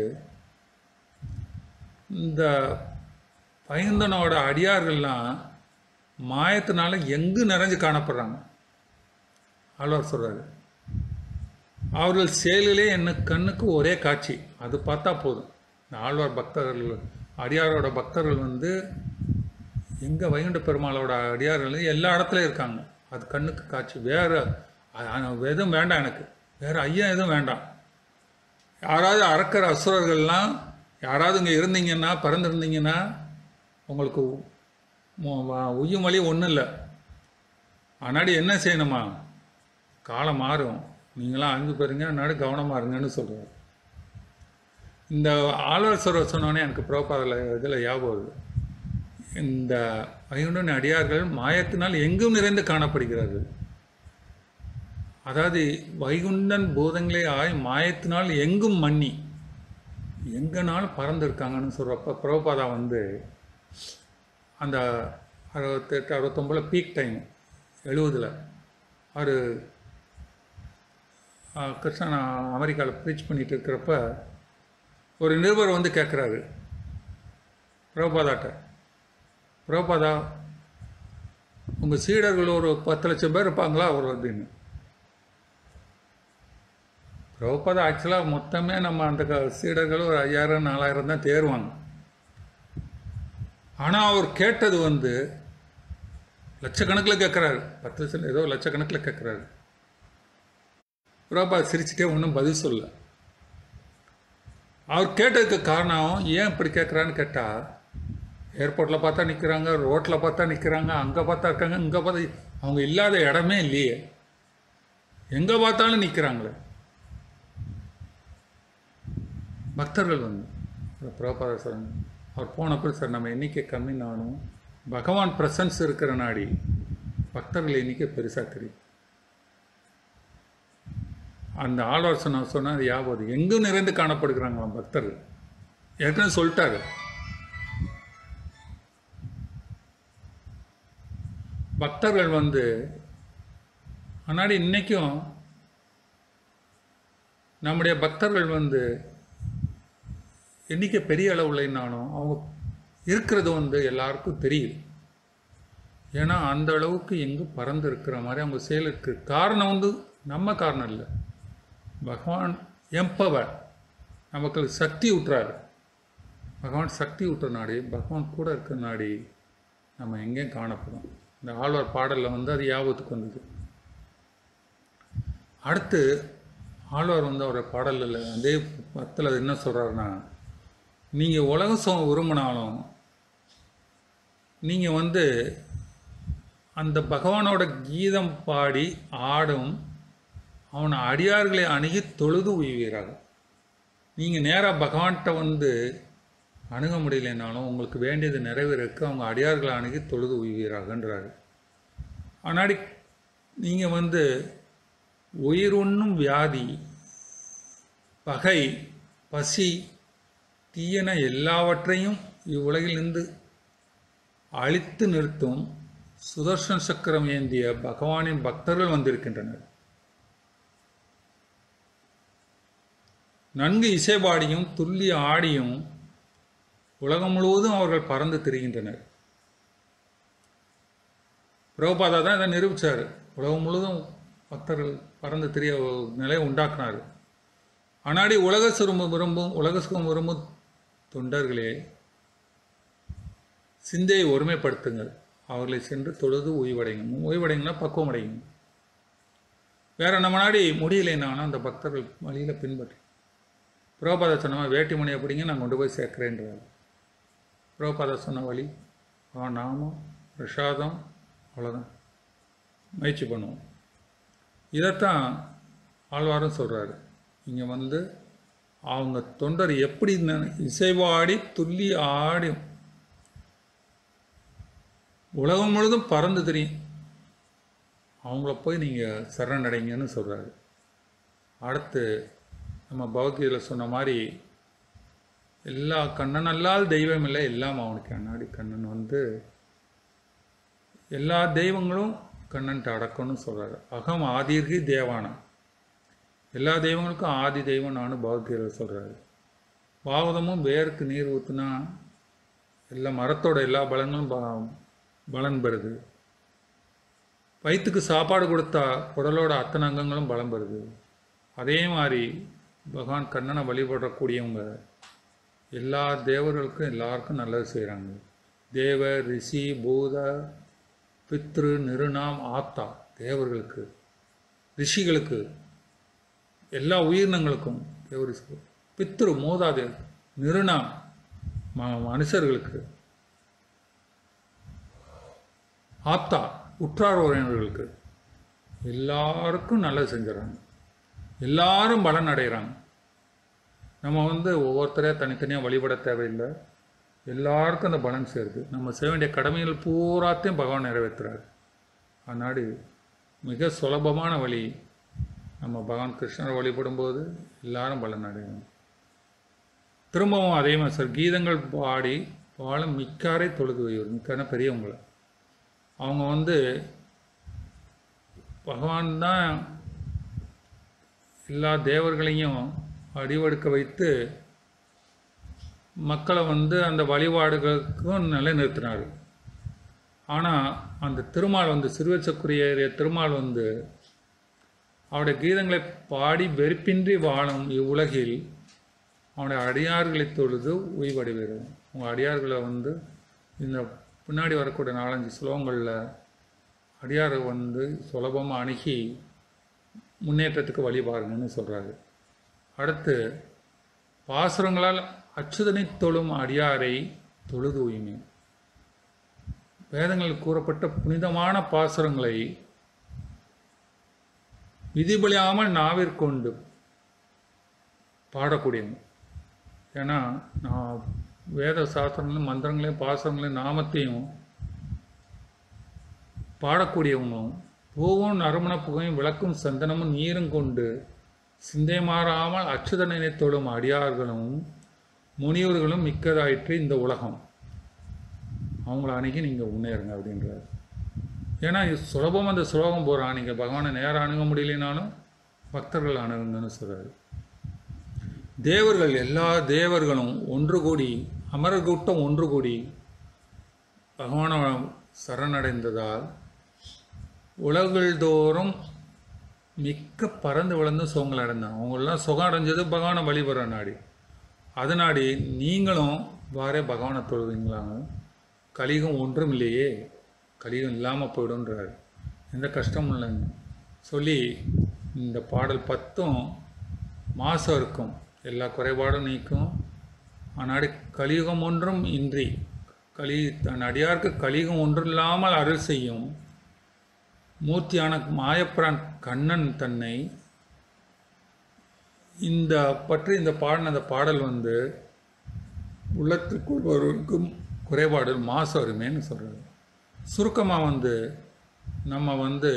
Speaker 1: இந்த பைந்தனோட அடியார்கள்லாம் மாயத்தினால எங்கு நிறைஞ்சு காணப்படுறாங்க ஆழ்வார் சொல்கிறாரு அவர்கள் செயலிலே என்ன கண்ணுக்கு ஒரே காட்சி அது பார்த்தா போதும் இந்த ஆழ்வார் பக்தர்கள் அடியாரோட பக்தர்கள் வந்து எங்கே வைகுண்ட பெருமாளோட அடியார்கள் எல்லா இடத்துலையும் இருக்காங்க அது கண்ணுக்கு காட்சி வேறு எதுவும் வேண்டாம் எனக்கு வேறு ஐயா எதுவும் வேண்டாம் யாராவது அறக்கிற அசுரர்கள்லாம் யாராவது இங்கே இருந்தீங்கன்னா பிறந்திருந்தீங்கன்னா உங்களுக்கு மு- வ- உய்யும் வழி ஒன்றும் இல்லை ஆனாடி என்ன செய்யணுமா காலம் மாறும் நீங்களாம் அஞ்சு பேருங்க நாடு கவனமாக இருங்கன்னு சொல்கிறார் இந்த ஆலோசனை சொன்னோன்னே எனக்கு ப்ரோபாதில் இதில் ஞாபகம் வருது இந்த வைகுண்டன் அடியார்கள் மாயத்தினால் எங்கும் நிறைந்து காணப்படுகிறார்கள் அதாவது வைகுண்டன் பூதங்களே ஆய் மாயத்தினால் எங்கும் மன்னி எங்கனாலும் பறந்துருக்காங்கன்னு சொல்கிறப்ப பிரபுபாதா வந்து அந்த அறுபத்தெட்டு அறுபத்தொம்பதில் பீக் டைம் எழுபதில் அவர் கிருஷ்ணன் அமெரிக்காவில் ப்ரீச் பண்ணிட்டு இருக்கிறப்ப ஒரு நிருபர் வந்து கேட்குறாரு பிரபுபாதாட்ட பிரபுபாதா உங்கள் சீடர்கள் ஒரு பத்து லட்சம் பேர் இருப்பாங்களா ஒரு அப்படின்னு பிரபுபாதா ஆக்சுவலாக மொத்தமே நம்ம அந்த க- சீடர்கள் ஒரு ஐயாயிரம் நாலாயிரம் தான் தேருவாங்க ஆனால் அவர் கேட்டது வந்து லட்சக்கணக்கில் கேட்குறாரு பத்து லட்சம் ஏதோ லட்சக்கணக்கில் கேட்குறாரு பிரபா சிரிச்சுட்டே ஒன்றும் பதில் சொல்ல அவர் கேட்டதுக்கு காரணம் ஏன் இப்படி கேட்குறான்னு கேட்டால் ஏர்போர்ட்டில் பார்த்தா நிற்கிறாங்க ரோட்டில் பார்த்தா நிற்கிறாங்க அங்கே பார்த்தா இருக்காங்க இங்கே பார்த்தா அவங்க இல்லாத இடமே இல்லையே எங்கே பார்த்தாலும் நிற்கிறாங்களே பக்தர்கள் வந்து பிரபாத சார் அவர் போனப்போ சார் நம்ம எண்ணிக்கை கம்மினாலும் பகவான் பிரசன்ஸ் இருக்கிற நாடி பக்தர்கள் எண்ணிக்கை பெருசாக தெரியும் அந்த ஆலோசனை சொன்னால் அது ஞாபகம் எங்கும் நிறைந்து காணப்படுகிறாங்களாம் பக்தர்கள் ஏற்கனவே சொல்லிட்டாரு பக்தர்கள் வந்து முன்னாடி இன்னைக்கும் நம்முடைய பக்தர்கள் வந்து எண்ணிக்கை பெரிய அளவுலனாலும் அவங்க இருக்கிறது வந்து எல்லாருக்கும் தெரியும் ஏன்னா அந்த அளவுக்கு எங்கும் பறந்து இருக்கிற மாதிரி அவங்க செயலுக்கு காரணம் வந்து நம்ம காரணம் இல்லை பகவான் எம்பவர் நமக்கு சக்தி விட்டுறாரு பகவான் சக்தி விட்டுற நாடி பகவான் கூட இருக்கிற நாடி நம்ம எங்கேயும் காணப்படும் இந்த ஆழ்வார் பாடலில் வந்து அது ஞாபகத்துக்கு வந்தது அடுத்து ஆழ்வார் வந்து அவரோட பாடலில் அதே பத்தில் அது என்ன சொல்கிறாருன்னா நீங்கள் உலக சுகம் விரும்பினாலும் நீங்கள் வந்து அந்த பகவானோட கீதம் பாடி ஆடும் அவனை அடியார்களை அணுகி தொழுது உய்வீராக நீங்கள் நேராக பகவான்கிட்ட வந்து அணுக முடியலைனாலும் உங்களுக்கு வேண்டியது நிறைவேறக்கு அவங்க அடியார்களை அணுகி தொழுது உய்வீராகன்றாரு ஆனாடி நீங்கள் வந்து உயிர் உண்ணும் வியாதி பகை பசி தீயன எல்லாவற்றையும் இவ்வுலகிலிருந்து அழித்து நிறுத்தும் சுதர்சன சக்கரம் ஏந்திய பகவானின் பக்தர்கள் வந்திருக்கின்றனர் நன்கு இசைபாடியும் துள்ளி ஆடியும் உலகம் முழுவதும் அவர்கள் பறந்து திரிகின்றனர் பிரபுபாதா தான் இதை நிரூபித்தார் உலகம் முழுவதும் பக்தர்கள் பறந்து திரிய ஒரு நிலையை உண்டாக்குனார் ஆனாடி உலக சுரும்பு விரும்பும் உலக சுகம் விரும்பும் தொண்டர்களே சிந்தையை ஒருமைப்படுத்துங்கள் அவர்களை சென்று தொழுது ஓய்வடைங்க ஓய்வடைங்கன்னா பக்குவம் அடையுங்க வேற நம்ம நாடி முடியலைனாலும் அந்த பக்தர்கள் வழியில் பின்பற்றி புரோபாதா சொன்ன மாதிரி வேட்டி மணியை பிடிங்க நான் கொண்டு போய் சேர்க்குறேன்றார் புரோபாதா சொன்ன வழி ஆ நாமம் பிரசாதம் அவ்வளோதான் முயற்சி பண்ணுவோம் இதைத்தான் ஆழ்வாரும் சொல்கிறாரு இங்கே வந்து அவங்க தொண்டர் எப்படி ந- இசைவாடி துள்ளி ஆடி உலகம் முழுதும் பறந்து தெரியும் அவங்கள போய் நீங்கள் சரணடைங்கன்னு சொல்கிறாரு அடுத்து நம்ம பகவத்கீதையில் சொன்ன மாதிரி எல்லா கண்ணன் அல்லால் தெய்வம் இல்லை எல்லாம் அவனுக்கு அண்ணாடி கண்ணன் வந்து எல்லா தெய்வங்களும் கண்ணன்ட்ட அடக்கம்னு சொல்கிறாரு அகம் ஆதிர்கி தேவானா எல்லா தெய்வங்களுக்கும் ஆதி தெய்வம் நானும் பகவத்கீதையில் சொல்கிறாரு பாவதமும் வேருக்கு நீர் ஊற்றுனா எல்லா மரத்தோட எல்லா பலங்களும் ப- பலன் பெறுது வயிற்றுக்கு சாப்பாடு கொடுத்தா உடலோட அத்தனை அங்கங்களும் பலம் பெறுது அதே மாதிரி பகவான் கண்ணனை வழிபடக்கூடியவங்க எல்லா தேவர்களுக்கும் எல்லாருக்கும் நல்லது செய்கிறாங்க தேவ ரிஷி பூத பித்ரு நிருணாம் ஆத்தா தேவர்களுக்கு ரிஷிகளுக்கு எல்லா உயிரினங்களுக்கும் தேவர் ரிஷி பித்ரு மூதாதே நிருணாம் ம- மனுஷர்களுக்கு ஆத்தா உற்றார் உறவினர்களுக்கு எல்லாருக்கும் நல்லது செஞ்சுறாங்க எல்லாரும் பலன் அடைகிறாங்க நம்ம வந்து ஒவ்வொருத்தரையாக தனித்தனியாக வழிபட தேவையில்லை எல்லாருக்கும் அந்த பலன் சேருது நம்ம செய்ய வேண்டிய கடமைகள் பூராத்தையும் பகவான் நிறைவேற்றுறாரு அதனாடி மிக சுலபமான வழி நம்ம பகவான் கிருஷ்ணரை வழிபடும்போது எல்லாரும் பலன் அடையணும் திரும்பவும் அதே மாதிரி சார் கீதங்கள் பாடி பாலும் மிக்காரை தொழுது வைவர் மிக்கான பெரியவங்களை அவங்க வந்து பகவான் தான் எல்லா தேவர்களையும் அடிவடுக்க வைத்து மக்களை வந்து அந்த வழிபாடுகளுக்கும் நிலைநிறுத்தினார் ஆனால் அந்த திருமால் வந்து சிறுவச்சக்குரிய திருமால் வந்து அவருடைய கீதங்களை பாடி வெறுப்பின்றி வாழும் இவ்வுலகில் அவனுடைய அடியார்களை தொழுது உய்வடைகிறது உங்கள் அடியார்களை வந்து இந்த பின்னாடி வரக்கூடிய நாலஞ்சு ஸ்லோகங்களில் அடியாரை வந்து சுலபமாக அணுகி முன்னேற்றத்துக்கு வழி பாருங்கன்னு சொல்கிறாரு அடுத்து பாசுரங்களால் அச்சுதனை தொழும் அடியாரை தொழுது உய்மை வேதங்களில் கூறப்பட்ட புனிதமான பாசுரங்களை விதிபலியாமல் நாவிற்கொண்டு பாடக்கூடியவங்க ஏன்னா நான் வேத சாஸ்திரங்களையும் மந்திரங்களையும் பாசுரங்களையும் நாமத்தையும் பாடக்கூடியவங்களும் பூவும் நறுமண புகையும் விளக்கும் சந்தனமும் நீரும் கொண்டு சிந்தை மாறாமல் அச்சுதனை தொழும் அடியார்களும் முனிவர்களும் மிக்கதாயிற்று இந்த உலகம் அவங்கள அணுகி நீங்கள் முன்னேறுங்க அப்படின்றார் ஏன்னா இது சுலபம் அந்த சுலோகம் போகிறான் நீங்கள் பகவானை நேராக அணுக முடியலனாலும் பக்தர்கள் அணுகுங்கன்னு சொல்கிறாரு தேவர்கள் எல்லா தேவர்களும் ஒன்று கூடி அமரர் கூட்டம் ஒன்று கூடி பகவான சரணடைந்ததால் உலகில் தோறும் மிக்க பறந்து விளந்து சுகங்கள் அடைந்தாங்க அவங்களெல்லாம் சுகம் அடைஞ்சது பகவானை வழிபடுற நாடி அது நாடி நீங்களும் வாரே பகவானை தொழுவீங்களாங்க கலிகம் ஒன்றும் இல்லையே கலிகம் இல்லாமல் போயிடுன்றாரு எந்த கஷ்டமும் இல்லைங்க சொல்லி இந்த பாடல் பத்தும் மாசம் இருக்கும் எல்லா குறைபாடும் நீக்கும் ஆனாடி கலியுகம் ஒன்றும் இன்றி கலி தன் அடியாருக்கு கலியுகம் ஒன்றும் இல்லாமல் அருள் செய்யும் மூர்த்தியான மாயப்பிரான் கண்ணன் தன்னை இந்த பற்றி இந்த பாடின அந்த பாடல் வந்து உள்ளத்திற்குள் ஒருவருக்கும் குறைபாடு மாசு வருமேன்னு சொல்கிறது சுருக்கமாக வந்து நம்ம வந்து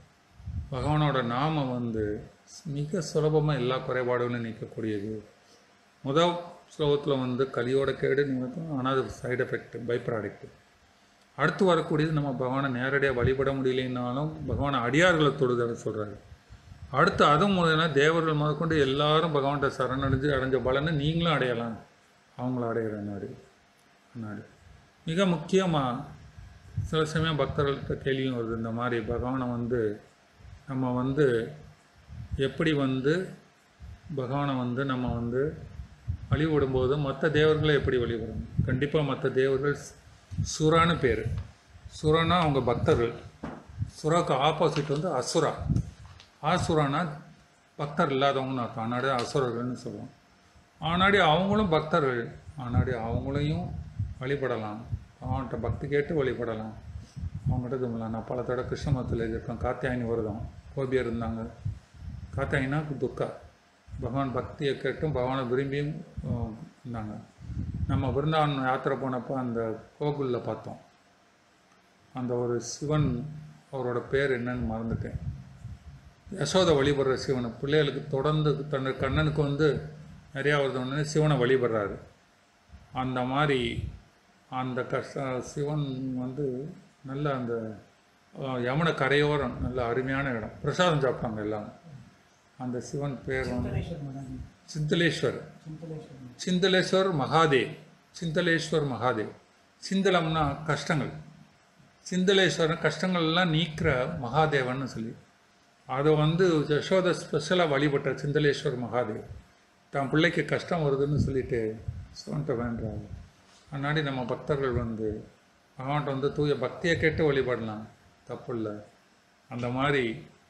Speaker 1: பகவானோட நாம வந்து மிக சுலபமாக எல்லா குறைபாடுகளும் நீக்கக்கூடியது முதல் ஸ்லோகத்தில் வந்து கலியோட கேடு நிமித்தம் ஆனால் அது சைடு எஃபெக்ட் பை ப்ராடக்ட் அடுத்து வரக்கூடியது நம்ம பகவானை நேரடியாக வழிபட முடியலைன்னாலும் பகவானை அடியார்களை தொழுதல் சொல்கிறாரு அடுத்து அதுவும் முதல்ல தேவர்கள் முதற்கொண்டு எல்லாரும் பகவான்கிட்ட சரணடைஞ்சு அடைஞ்ச பலனை நீங்களும் அடையலாம் அவங்கள அடையிற நாடு நாடு மிக முக்கியமாக சில சமயம் பக்தர்கள்ட்ட கேள்வியும் வருது இந்த மாதிரி பகவானை வந்து நம்ம வந்து எப்படி வந்து பகவானை வந்து நம்ம வந்து வழிபடும்போது மற்ற தேவர்களை எப்படி வழிபடணும் கண்டிப்பாக மற்ற தேவர்கள் சுரான்னு பேர் சுரனா அவங்க பக்தர்கள் சுராக்கு ஆப்போசிட் வந்து அசுரா ஆசுரானா பக்தர் இல்லாதவங்கன்னு அர்த்தம் ஆனாடி அசுரர்கள்னு சொல்லுவோம் ஆனாடி அவங்களும் பக்தர்கள் ஆனாடி அவங்களையும் வழிபடலாம் அவன்கிட்ட பக்தி கேட்டு வழிபடலாம் அவங்ககிட்ட இதுமில்ல நான் பல தடவை கிருஷ்ண மதத்தில் இருக்கேன் காத்தியாயினி விரதம் கோபியர் இருந்தாங்க காத்தியாயினா துக்கா பகவான் பக்தியை கேட்டும் பகவானை விரும்பியும் அஹ், இருந்தாங்க நம்ம விருந்தாவன் யாத்திரை போனப்போ அந்த கோகுலில் பார்த்தோம் அந்த ஒரு சிவன் அவரோட பேர் என்னன்னு மறந்துட்டேன் யசோதை வழிபடுற சிவனை பிள்ளைகளுக்கு தொடர்ந்து தன் கண்ணனுக்கு வந்து நிறையா வருது சிவனை வழிபடுறாரு அந்த மாதிரி அந்த கஷ்ட சிவன் வந்து நல்ல அந்த அஹ், யமுன கரையோரம் நல்ல அருமையான இடம் பிரசாதம் சாப்பிட்டாங்க எல்லாம் அந்த சிவன் பேர் வந்து
Speaker 2: சிந்தலேஸ்வர் மகாதேவ்
Speaker 1: சிந்தலேஸ்வர்
Speaker 2: சிந்தலேஸ்வர்
Speaker 1: சிந்தலேஸ்வர் மகாதேவ் சிந்தலேஸ்வர் மகாதேவ் சிந்தலம்னா கஷ்டங்கள் சிந்தலேஸ்வரன் கஷ்டங்கள் எல்லாம் நீக்கிற மகாதேவன்னு சொல்லி அதை வந்து யசோத ஸ்பெஷலாக வழிபட்ட சிந்தலேஸ்வர் மகாதேவ் தன் பிள்ளைக்கு கஷ்டம் வருதுன்னு சொல்லிட்டு சிவன்ட்ட வேண்டுறாங்க முன்னாடி நம்ம பக்தர்கள் வந்து பகவான்கிட்ட வந்து தூய பக்தியை கேட்டு வழிபடலாம் தப்பு இல்லை அந்த மாதிரி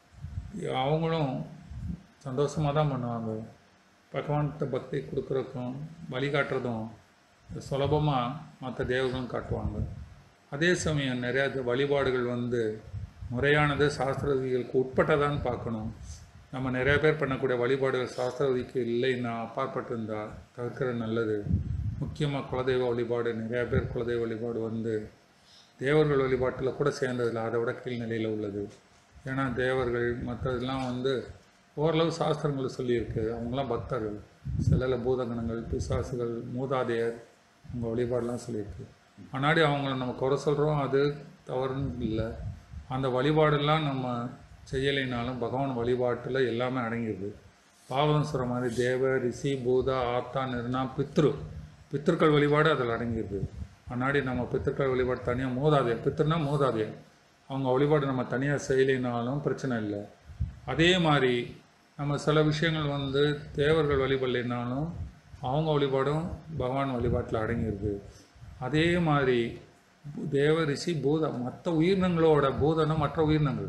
Speaker 1: அவங்களும் சந்தோஷமாக தான் பண்ணுவாங்க பகவான்கிட்ட பக்தி கொடுக்குறதுக்கும் வழிகாட்டுறதும் சுலபமாக மற்ற தேவர்களும் காட்டுவாங்க அதே சமயம் நிறையா இது வழிபாடுகள் வந்து முறையானது சாஸ்திர விதிகளுக்கு உட்பட்டதான்னு பார்க்கணும் நம்ம நிறைய பேர் பண்ணக்கூடிய வழிபாடுகள் சாஸ்திர விதிக்கு இல்லைன்னா அப்பாற்பட்டு இருந்தால் தவிர்க்கிறது நல்லது முக்கியமாக குலதெய்வ வழிபாடு நிறையா பேர் குலதெய்வ வழிபாடு வந்து தேவர்கள் வழிபாட்டில் கூட சேர்ந்ததில்லை அதை விட கீழ்நிலையில் உள்ளது ஏன்னா தேவர்கள் மற்றதெல்லாம் வந்து ஓரளவு சாஸ்திரங்கள் சொல்லியிருக்கு அவங்களாம் பக்தர்கள் சில பூதகணங்கள் பிசாசுகள் மூதாதையர் அவங்க வழிபாடெலாம் சொல்லியிருக்கு முன்னாடி அவங்கள நம்ம குறை சொல்கிறோம் அது தவறுன்னு இல்லை அந்த வழிபாடெல்லாம் நம்ம செய்யலைனாலும் பகவான் வழிபாட்டில் எல்லாமே அடங்கிடுது பாவதம் சொல்கிற மாதிரி தேவ ரிஷி பூதா ஆத்தா நிர்ணா பித்ரு பித்திருக்கள் வழிபாடு அதில் அடங்கிடுது முன்னாடி நம்ம பித்திருக்கள் வழிபாடு தனியாக மூதாதையர் பித்திருனா மூதாதையர் அவங்க வழிபாடு நம்ம தனியாக செய்யலைனாலும் பிரச்சனை இல்லை அதே மாதிரி நம்ம சில விஷயங்கள் வந்து தேவர்கள் வழிபடலைனாலும் அவங்க வழிபாடும் பகவான் வழிபாட்டில் அடங்கிடுது அதே மாதிரி தேவ ரிஷி பூதம் மற்ற உயிரினங்களோட பூதம்னா மற்ற உயிரினங்கள்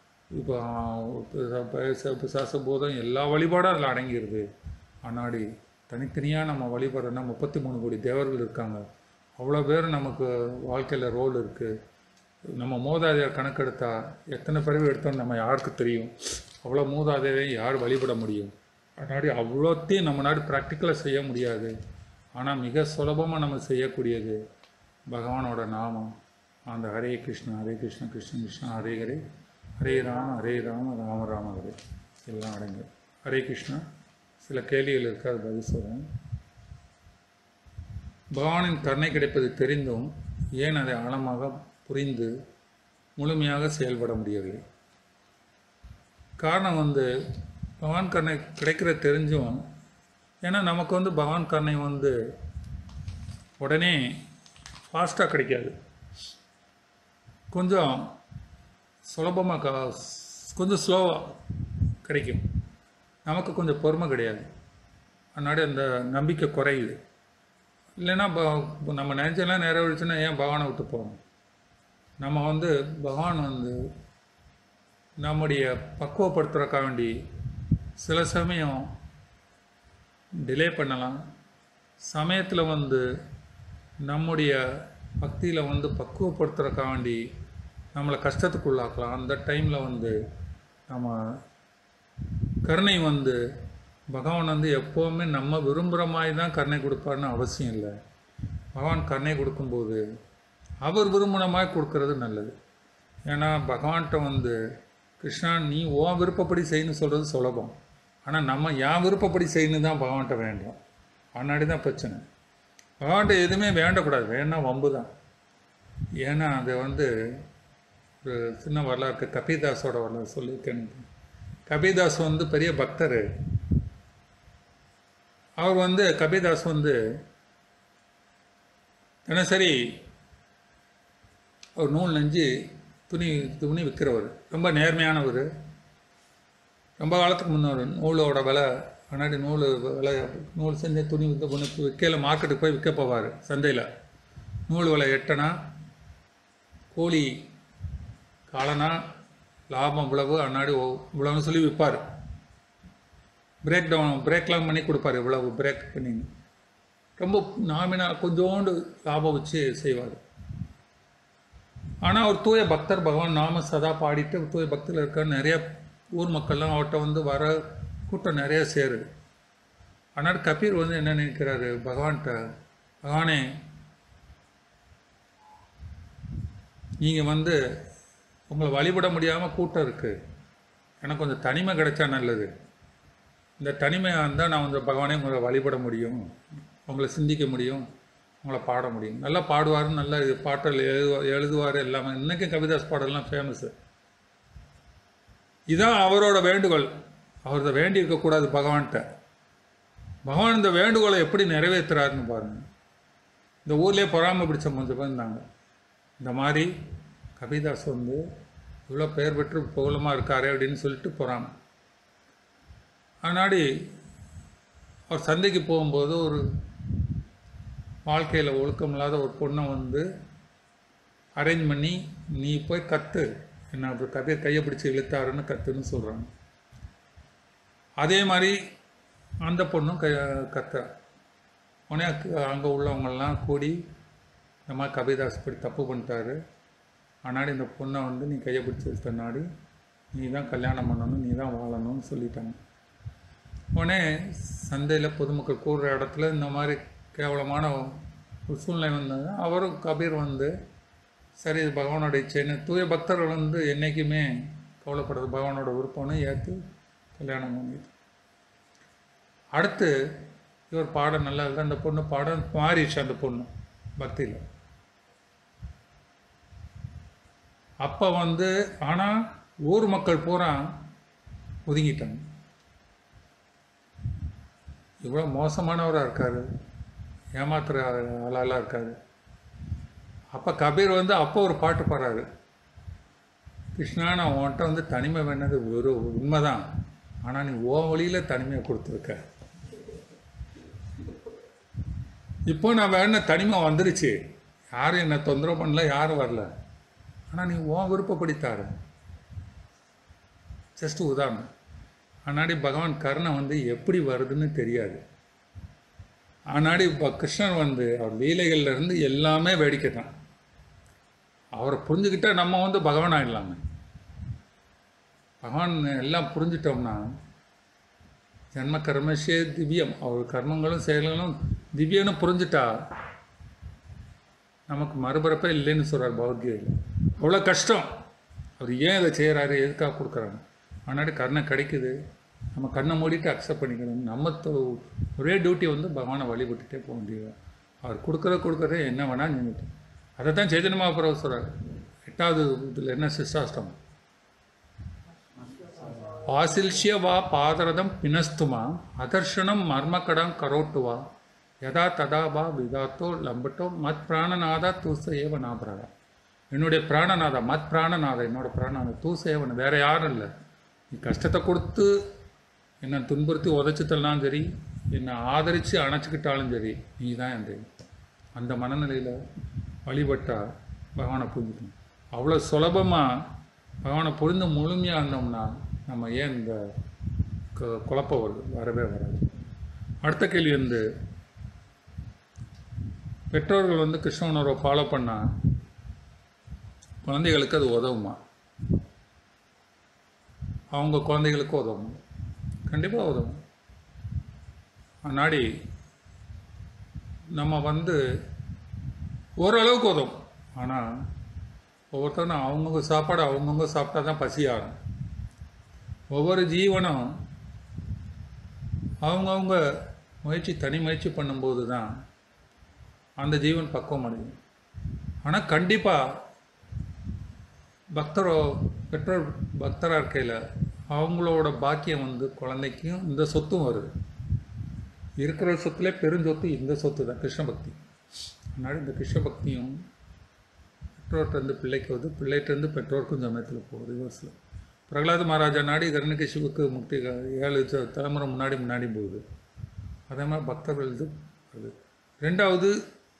Speaker 1: இப்போ பிசாச பூதம் எல்லா வழிபாடும் அதில் அடங்கிடுது ஆனாடி தனித்தனியாக நம்ம வழிபடுறோன்னா முப்பத்தி மூணு கோடி தேவர்கள் இருக்காங்க அவ்வளோ பேர் நமக்கு வாழ்க்கையில் ரோல் இருக்குது நம்ம மூதாதையர் கணக்கெடுத்தா எத்தனை பிறகு எடுத்தோம்னு நம்ம யாருக்கு தெரியும் அவ்வளோ மூதாதையரை யார் வழிபட முடியும் அதனாடி அவ்வளோத்தையும் நம்ம நாடு ப்ராக்டிக்கலாக செய்ய முடியாது ஆனால் மிக சுலபமாக நம்ம செய்யக்கூடியது பகவானோட நாமம் அந்த ஹரே கிருஷ்ணா ஹரே கிருஷ்ண கிருஷ்ண கிருஷ்ணா ஹரே ஹரே ஹரே ராம ஹரே ராம ராம ராம ஹரே எல்லாம் அடங்கு ஹரே கிருஷ்ணா சில கேள்விகள் இருக்கு அது பதில் சொல்கிறேன் பகவானின் கருணை கிடைப்பது தெரிந்தும் ஏன் அதை ஆழமாக புரிந்து முழுமையாக செயல்பட முடியவில்லை காரணம் வந்து பகவான் கருணை கிடைக்கிற தெரிஞ்சும் ஏன்னா நமக்கு வந்து பகவான் கருணை வந்து உடனே ஃபாஸ்ட்டாக கிடைக்காது கொஞ்சம் சுலபமாக க கொஞ்சம் ஸ்லோவாக கிடைக்கும் நமக்கு கொஞ்சம் பொறுமை கிடையாது அதனால அந்த நம்பிக்கை குறையுது இல்லைன்னா ப நம்ம நினச்செல்லாம் நிறைவேறிச்சுன்னா ஏன் பகவானை விட்டு போகணும் நம்ம வந்து பகவான் வந்து நம்முடைய பக்குவப்படுத்துறக்கா வேண்டி சில சமயம் டிலே பண்ணலாம் சமயத்தில் வந்து நம்முடைய பக்தியில் வந்து பக்குவப்படுத்துறக்கா வேண்டி நம்மளை கஷ்டத்துக்குள்ளாக்கலாம் அந்த டைமில் வந்து நம்ம கருணை வந்து பகவான் வந்து எப்போவுமே நம்ம விரும்புகிற மாதிரி தான் கருணை கொடுப்பாருன்னு அவசியம் இல்லை பகவான் கருணை கொடுக்கும்போது அவர் விரும்பின மாதிரி கொடுக்கறது நல்லது ஏன்னா பகவான்கிட்ட வந்து கிருஷ்ணா நீ உன் விருப்பப்படி செய்யணும்னு சொல்கிறது சுலபம் ஆனால் நம்ம என் விருப்பப்படி செய்யணும் தான் பகவான்கிட்ட வேண்டும் முன்னாடி தான் பிரச்சனை பகவான்கிட்ட எதுவுமே வேண்டக்கூடாது வேணா வம்பு தான் ஏன்னா அது வந்து ஒரு சின்ன வரலாறு இருக்குது கபிதாஸோட வரலாறு சொல்லியிருக்கேன் கபிதாஸ் வந்து பெரிய பக்தர் அவர் வந்து கபிதாஸ் வந்து தினசரி ஒரு நூல் நெஞ்சு துணி துணி விற்கிறவர் ரொம்ப நேர்மையானவர் ரொம்ப காலத்துக்கு முன்னவர் நூலோட விலை முன்னாடி நூல் விலை நூல் செஞ்ச துணி விற்க பொண்ணு விற்கல மார்க்கெட்டுக்கு போய் விற்க போவார் சந்தையில் நூல் விலை எட்டனா கூலி காலனா லாபம் இவ்வளவு அன்னாடி இவ்வளவுன்னு சொல்லி விற்பார் பிரேக் டவுன் பிரேக்லாம் பண்ணி கொடுப்பாரு இவ்வளவு பிரேக் பண்ணி ரொம்ப நாமினா கொஞ்சோண்டு லாபம் வச்சு செய்வார் ஆனால் அவர் தூய பக்தர் பகவான் நாம சதா பாடிட்டு தூய பக்தர் இருக்க நிறைய ஊர் மக்கள்லாம் அவர்கிட்ட வந்து வர கூட்டம் நிறைய சேருது ஆனால் கபீர் வந்து என்ன நினைக்கிறாரு பகவான்கிட்ட பகவானே நீங்கள் வந்து உங்களை வழிபட முடியாமல் கூட்டம் இருக்குது எனக்கு கொஞ்சம் தனிமை கிடைச்சா நல்லது இந்த தனிமையாக இருந்தால் நான் வந்து பகவானே உங்களை வழிபட முடியும் உங்களை சிந்திக்க முடியும் உங்களை பாட முடியும் நல்லா பாடுவார் நல்லா இது பாட்டல் எழுதுவா எழுதுவார் எல்லாமே இன்றைக்கும் கவிதாஸ் பாடல்லாம் ஃபேமஸ்ஸு இதான் அவரோட வேண்டுகோள் அவரத வேண்டி இருக்கக்கூடாது பகவான்கிட்ட பகவான் இந்த வேண்டுகோளை எப்படி நிறைவேற்றுறாருன்னு பாருங்கள் இந்த ஊர்லேயே பொறாமை பிடிச்ச கொஞ்சம் பேர் இருந்தாங்க இந்த மாதிரி கபிதாஸ் வந்து இவ்வளோ பெயர் பெற்று புகழமாக இருக்காரு அப்படின்னு சொல்லிட்டு பொறாமை ஆனாடி அவர் சந்தைக்கு போகும்போது ஒரு வாழ்க்கையில் ஒழுக்கம் இல்லாத ஒரு பொண்ணை வந்து அரேஞ்ச் பண்ணி நீ போய் கத்து என்ன அப்படி கதையை கையை பிடிச்சி இழுத்தாருன்னு கத்துன்னு சொல்கிறாங்க அதே மாதிரி அந்த பொண்ணும் க கத்துறா உடனே அங்கே உள்ளவங்கெல்லாம் கூடி இந்த மாதிரி கபிதாஸ் இப்படி தப்பு பண்ணிட்டாரு ஆனாடி இந்த பொண்ணை வந்து நீ கையை பிடிச்சி இழுத்தனாடி நீ தான் கல்யாணம் பண்ணணும் நீ தான் வாழணும்னு சொல்லிட்டாங்க உடனே சந்தையில் பொதுமக்கள் கூடுற இடத்துல இந்த மாதிரி கேவலமான ஒரு சூழ்நிலை வந்தாங்க அவரும் கபீர் வந்து சரி இது பகவானோட இச்சைன்னு தூய பக்தர்கள் வந்து என்றைக்குமே கவலைப்படுறது பகவானோட விருப்பம்னு ஏற்று கல்யாணம் பண்ணிது அடுத்து இவர் பாடம் நல்லா இல்லை அந்த பொண்ணு பாடம் மாறிடுச்சு அந்த பொண்ணு பக்தியில் அப்போ வந்து ஆனால் ஊர் மக்கள் பூரா ஒதுங்கிட்டாங்க இவ்வளோ மோசமானவராக இருக்காரு ஏமாத்துற ஆளாலாம் இருக்காரு அப்போ கபீர் வந்து அப்போ ஒரு பாட்டு பாடுறாரு கிருஷ்ணா நான் உன்கிட்ட வந்து தனிமை வேணது ஒரு உண்மைதான் ஆனால் நீ ஓ வழியில் தனிமையை கொடுத்துருக்க இப்போ நான் வேண தனிமை வந்துருச்சு யாரும் என்னை தொந்தரவு பண்ணல யாரும் வரல ஆனால் நீ உன் விருப்பப்படித்தாரு ஜஸ்ட் உதாரணம் ஆனாடி பகவான் கருணை வந்து எப்படி வருதுன்னு தெரியாது ஆனாடி இப்போ கிருஷ்ணன் வந்து அவர் லீலைகள்ல இருந்து எல்லாமே வேடிக்கை தான் அவரை புரிஞ்சுக்கிட்டா நம்ம வந்து பகவான் ஆயிடலாங்க பகவான் எல்லாம் புரிஞ்சிட்டோம்னா ஜென்ம கர்மஷே திவ்யம் அவர் கர்மங்களும் செயல்களும் திவ்யம்னு புரிஞ்சுட்டா நமக்கு மறுபிறப்பே இல்லைன்னு சொல்கிறார் பகவத்கீதையில் அவ்வளோ கஷ்டம் அவர் ஏன் இதை செய்கிறாரு எதுக்காக கொடுக்குறாங்க ஆனாடி கருணை கிடைக்குது நம்ம கண்ணை மூடிட்டு அக்செப்ட் பண்ணிக்கணும் நம்ம தொ- ஒரே டியூட்டி வந்து பகவானை வழிபட்டுட்டே போக வேண்டியது அவர் கொடுக்குற கொடுக்குறதே என்ன வேணால் நின்றுட்டு அதை தான் சைதன்ய மகாபிரபு சொல்கிறார் எட்டாவது இதில் என்ன சிஸ்டாஷ்டம் ஆசில்ஷ்ய வா பாதரதம் பினஸ்துமா அதர்ஷனம் மர்மக்கடம் கரோட்டுவா யதா ததா வா விதாத்தோ லம்பட்டோ மத் பிராணநாதா தூச ஏவ நாபரதா என்னுடைய பிராணநாதா மத் பிராணநாதா என்னோட பிராணநாதா தூச ஏவன் வேற யாரும் இல்லை நீ கஷ்டத்தை கொடுத்து என்னை துன்புறுத்தி உதச்சி தள்ளலாம் சரி என்னை ஆதரித்து அணைச்சிக்கிட்டாலும் சரி நீ தான் என் தெய்வம் அந்த மனநிலையில் வழிபட்டா பகவானை புரிஞ்சுக்கணும் அவ்வளோ சுலபமாக பகவானை புரிந்து முழுமையாக இருந்தோம்னா நம்ம ஏன் இந்த கு- குழப்பம் வருது வரவே வராது அடுத்த கேள்வி வந்து பெற்றோர்கள் வந்து கிருஷ்ண உணர்வை ஃபாலோ பண்ணால் குழந்தைகளுக்கு அது உதவுமா அவங்க குழந்தைகளுக்கு உதவும் கண்டிப்பாக உதவும் முன்னாடி நம்ம வந்து ஓரளவுக்கு உதவும் ஆனால் ஒவ்வொருத்தரும் அவங்கவுங்க சாப்பாடு அவங்கவுங்க சாப்பிட்டா தான் பசி ஆகும் ஒவ்வொரு ஜீவனும் அவங்கவுங்க முயற்சி தனி முயற்சி பண்ணும்போது தான் அந்த ஜீவன் பக்குவம் அடையும் ஆனால் கண்டிப்பாக பக்தரோ பெற்றோர் பக்தராக இருக்கையில் அவங்களோட பாக்கியம் வந்து குழந்தைக்கும் இந்த சொத்தும் வருது இருக்கிற சொத்துல பெருஞ்சொத்து இந்த சொத்து தான் கிருஷ்ண பக்தி அதனால் இந்த கிருஷ்ண பக்தியும் பெற்றோர்கிட்டருந்து பிள்ளைக்கு வருது பிள்ளைகிட்டருந்து பெற்றோருக்கும் சமயத்தில் போகுது ரிவர்ஸில் பிரகலாத மகாராஜா நாடி கருணகிஷுவுக்கு முக்தி க- ஏழு த- தலைமுறை முன்னாடி முன்னாடி போகுது அதே மாதிரி பக்தர்கள் இது வருது ரெண்டாவது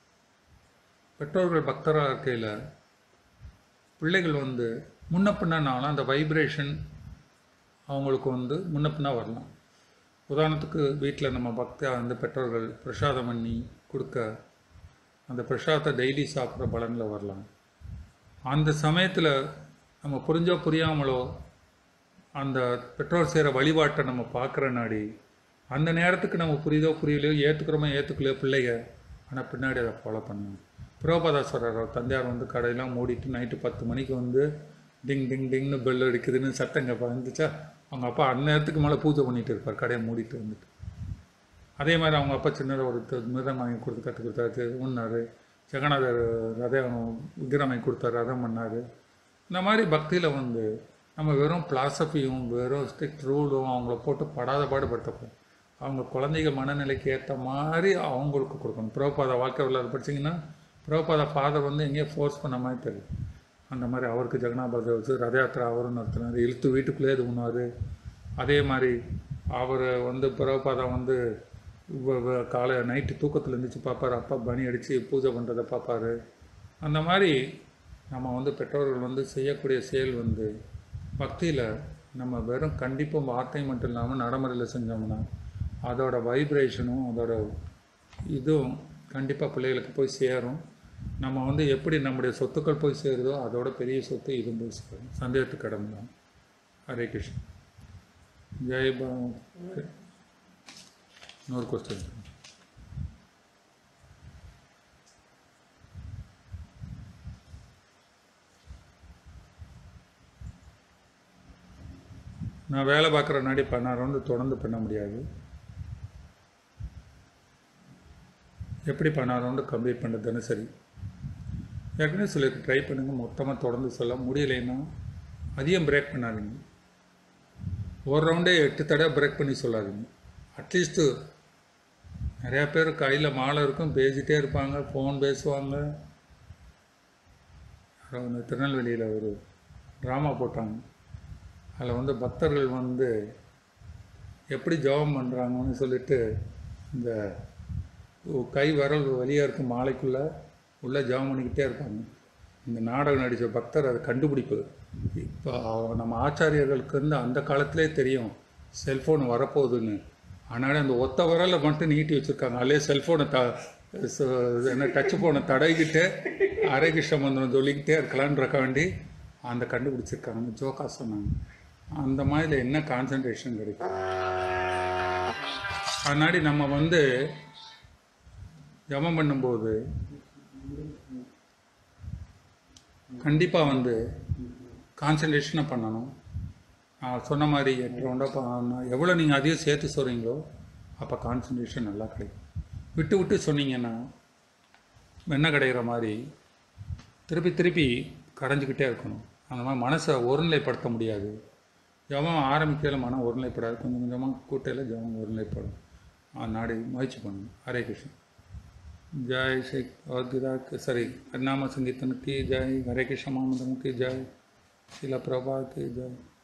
Speaker 1: பெற்றோர்கள் பக்தராக இருக்கையில் பிள்ளைகள் வந்து முன்ன பின்னானாலும் அந்த வைப்ரேஷன் அவங்களுக்கு வந்து முன்ன பின்னா வரலாம் உதாரணத்துக்கு வீட்டில் நம்ம பக்தியாக வந்து பெற்றோர்கள் பிரசாதம் பண்ணி கொடுக்க அந்த பிரசாதத்தை டெய்லி சாப்பிட்ற பலனில் வரலாம் அந்த சமயத்தில் நம்ம புரிஞ்சோ புரியாமலோ அந்த பெற்றோர் செய்கிற வழிபாட்டை நம்ம பார்க்குற நாடி அந்த நேரத்துக்கு நம்ம புரியுதோ புரியலையோ ஏற்றுக்கிறோமோ ஏற்றுக்கலையோ பிள்ளைங்க ஆனால் பின்னாடி அதை ஃபாலோ பண்ணணும் புரோபதா சொல்கிறார் அவர் தந்தையார் வந்து கடையெல்லாம் மூடிட்டு நைட்டு பத்து மணிக்கு வந்து டிங் டிங் டிங்னு பெல் அடிக்குதுன்னு சத்தங்க வந்துச்சா அவங்க அப்பா அந்நேரத்துக்கு மேலே பூஜை பண்ணிட்டு இருப்பார் கடையை மூடிட்டு வந்துட்டு அதே மாதிரி அவங்க அப்பா சின்னதாக ஒரு த- மிருதம் வாங்கி கொடுத்து கற்றுக் கொடுத்தாரு உண்ணார் ஜெகநாதர் ரதம் விக்கிரம் வாங்கி கொடுத்தாரு ரதம் பண்ணார் இந்த மாதிரி பக்தியில் வந்து நம்ம வெறும் பிலாசபியும் வெறும் ஸ்ட்ரிக்ட் ரூலும் அவங்கள போட்டு படாத பாடுபடுத்தப்போம் அவங்க குழந்தைங்க மனநிலைக்கு ஏற்ற மாதிரி அவங்களுக்கு கொடுக்கணும் பிரபுபாதா வாழ்க்கை வரலாறு படிச்சீங்கன்னா பிரபுபாதா ஃபாதர் வந்து எங்கேயோ ஃபோர்ஸ் பண்ண மாதிரி தெரியும் அந்த மாதிரி அவருக்கு ஜெகநாபத வச்சு ரத யாத்திரை அவரும் நடத்தினார் இழுத்து வீட்டுக்குள்ளேயே இது பண்ணுவார் அதே மாதிரி அவர் வந்து பிரபுபாதா வந்து வ- வ- காலை நைட்டு தூக்கத்தில் இருந்துச்சு பார்ப்பார் அப்பா பனி அடித்து பூஜை பண்ணுறதை பார்ப்பாரு அந்த மாதிரி நம்ம வந்து பெற்றோர்கள் வந்து செய்யக்கூடிய செயல் வந்து பக்தியில் நம்ம வெறும் கண்டிப்பாக வார்த்தை மட்டும் இல்லாமல் நடைமுறையில் செஞ்சோம்னா அதோட வைப்ரேஷனும் அதோட இதுவும் கண்டிப்பாக பிள்ளைகளுக்கு போய் சேரும் நம்ம வந்து எப்படி நம்முடைய சொத்துக்கள் போய் சேருதோ அதோட பெரிய சொத்து இதுவும் போய் சேரும் சந்தேகத்துக்கு இடம் தான் ஹரே கிருஷ்ணா ஜெய் பா இன்னொரு கொஸ்டின் நான் வேலை பார்க்குற நாடி பதினாறு ரவுண்டு தொடர்ந்து பண்ண முடியாது எப்படி பதினாறு ரவுண்டு கம்ப்ளீட் பண்ணுறதுன்னு சரி ஏற்கனவே சொல்லியிருக்கு ட்ரை பண்ணுங்கள் மொத்தமாக தொடர்ந்து சொல்ல முடியலைன்னா அதிகம் பிரேக் பண்ணாதீங்க ஒரு ரவுண்டே எட்டு தடவை பிரேக் பண்ணி சொல்லாதீங்க அட்லீஸ்ட்டு நிறையா பேர் கையில் மாலை இருக்கும் பேசிகிட்டே இருப்பாங்க ஃபோன் பேசுவாங்க யாரோ ஒன்று திருநெல்வேலியில் ஒரு ட்ராமா போட்டாங்க அதில் வந்து பக்தர்கள் வந்து எப்படி ஜெபம் பண்ணுறாங்கன்னு சொல்லிட்டு இந்த கை விரல் வழியாக இருக்கும் மாலைக்குள்ளே உள்ளே ஜெபம் பண்ணிக்கிட்டே இருப்பாங்க இந்த நாடகம் நடித்த பக்தர் அதை கண்டுபிடிப்பு இப்போ நம்ம ஆச்சாரியர்களுக்கு வந்து அந்த காலத்திலே தெரியும் செல்ஃபோன் வரப்போகுதுன்னு அதனால் அந்த ஒத்த விரலை மட்டும் நீட்டி வச்சுருக்காங்க அதிலே செல்ஃபோனை த ச- என்ன டச் ஃபோனை தடவிக்கிட்டு ஹரே கிருஷ்ண மந்திரம் சொல்லிக்கிட்டே இருக்கலான்றக்க வேண்டி அந்த கண்டுபிடிச்சிருக்காங்க ஜோக்கா சொன்னாங்க அந்த மாதிரி என்ன கான்சன்ட்ரேஷன் கிடைக்கும் அதனாடி நம்ம வந்து ஜபம் பண்ணும்போது கண்டிப்பாக வந்து கான்சன்ட்ரேஷனை பண்ணணும் நான் சொன்ன மாதிரி எட்டு ரவுண்டாக எவ்வளோ நீங்கள் அதையும் சேர்த்து சொல்கிறீங்களோ அப்போ கான்சன்ட்ரேஷன் நல்லா கிடைக்கும் விட்டு விட்டு சொன்னீங்கன்னா வெண்ணெய் கிடைக்கிற மாதிரி திருப்பி திருப்பி கடைஞ்சிக்கிட்டே இருக்கணும் அந்த மாதிரி மனசை ஒருநிலைப்படுத்த முடியாது ஜபம் ஆரம்பிக்கையில் மனம் ஒருநிலைப்படாது கொஞ்சம் கொஞ்சமாக கூட்டையில் ஜபம் ஒருநிலைப்படும் நாடி முயற்சி பண்ணணும் ஹரே கிருஷ்ணன் जय श्री भगवदगीता के सॉरी हरिनाम संकीर्तन की जय हरे कृष्ण महामंत्र की जय शिला प्रभा की जय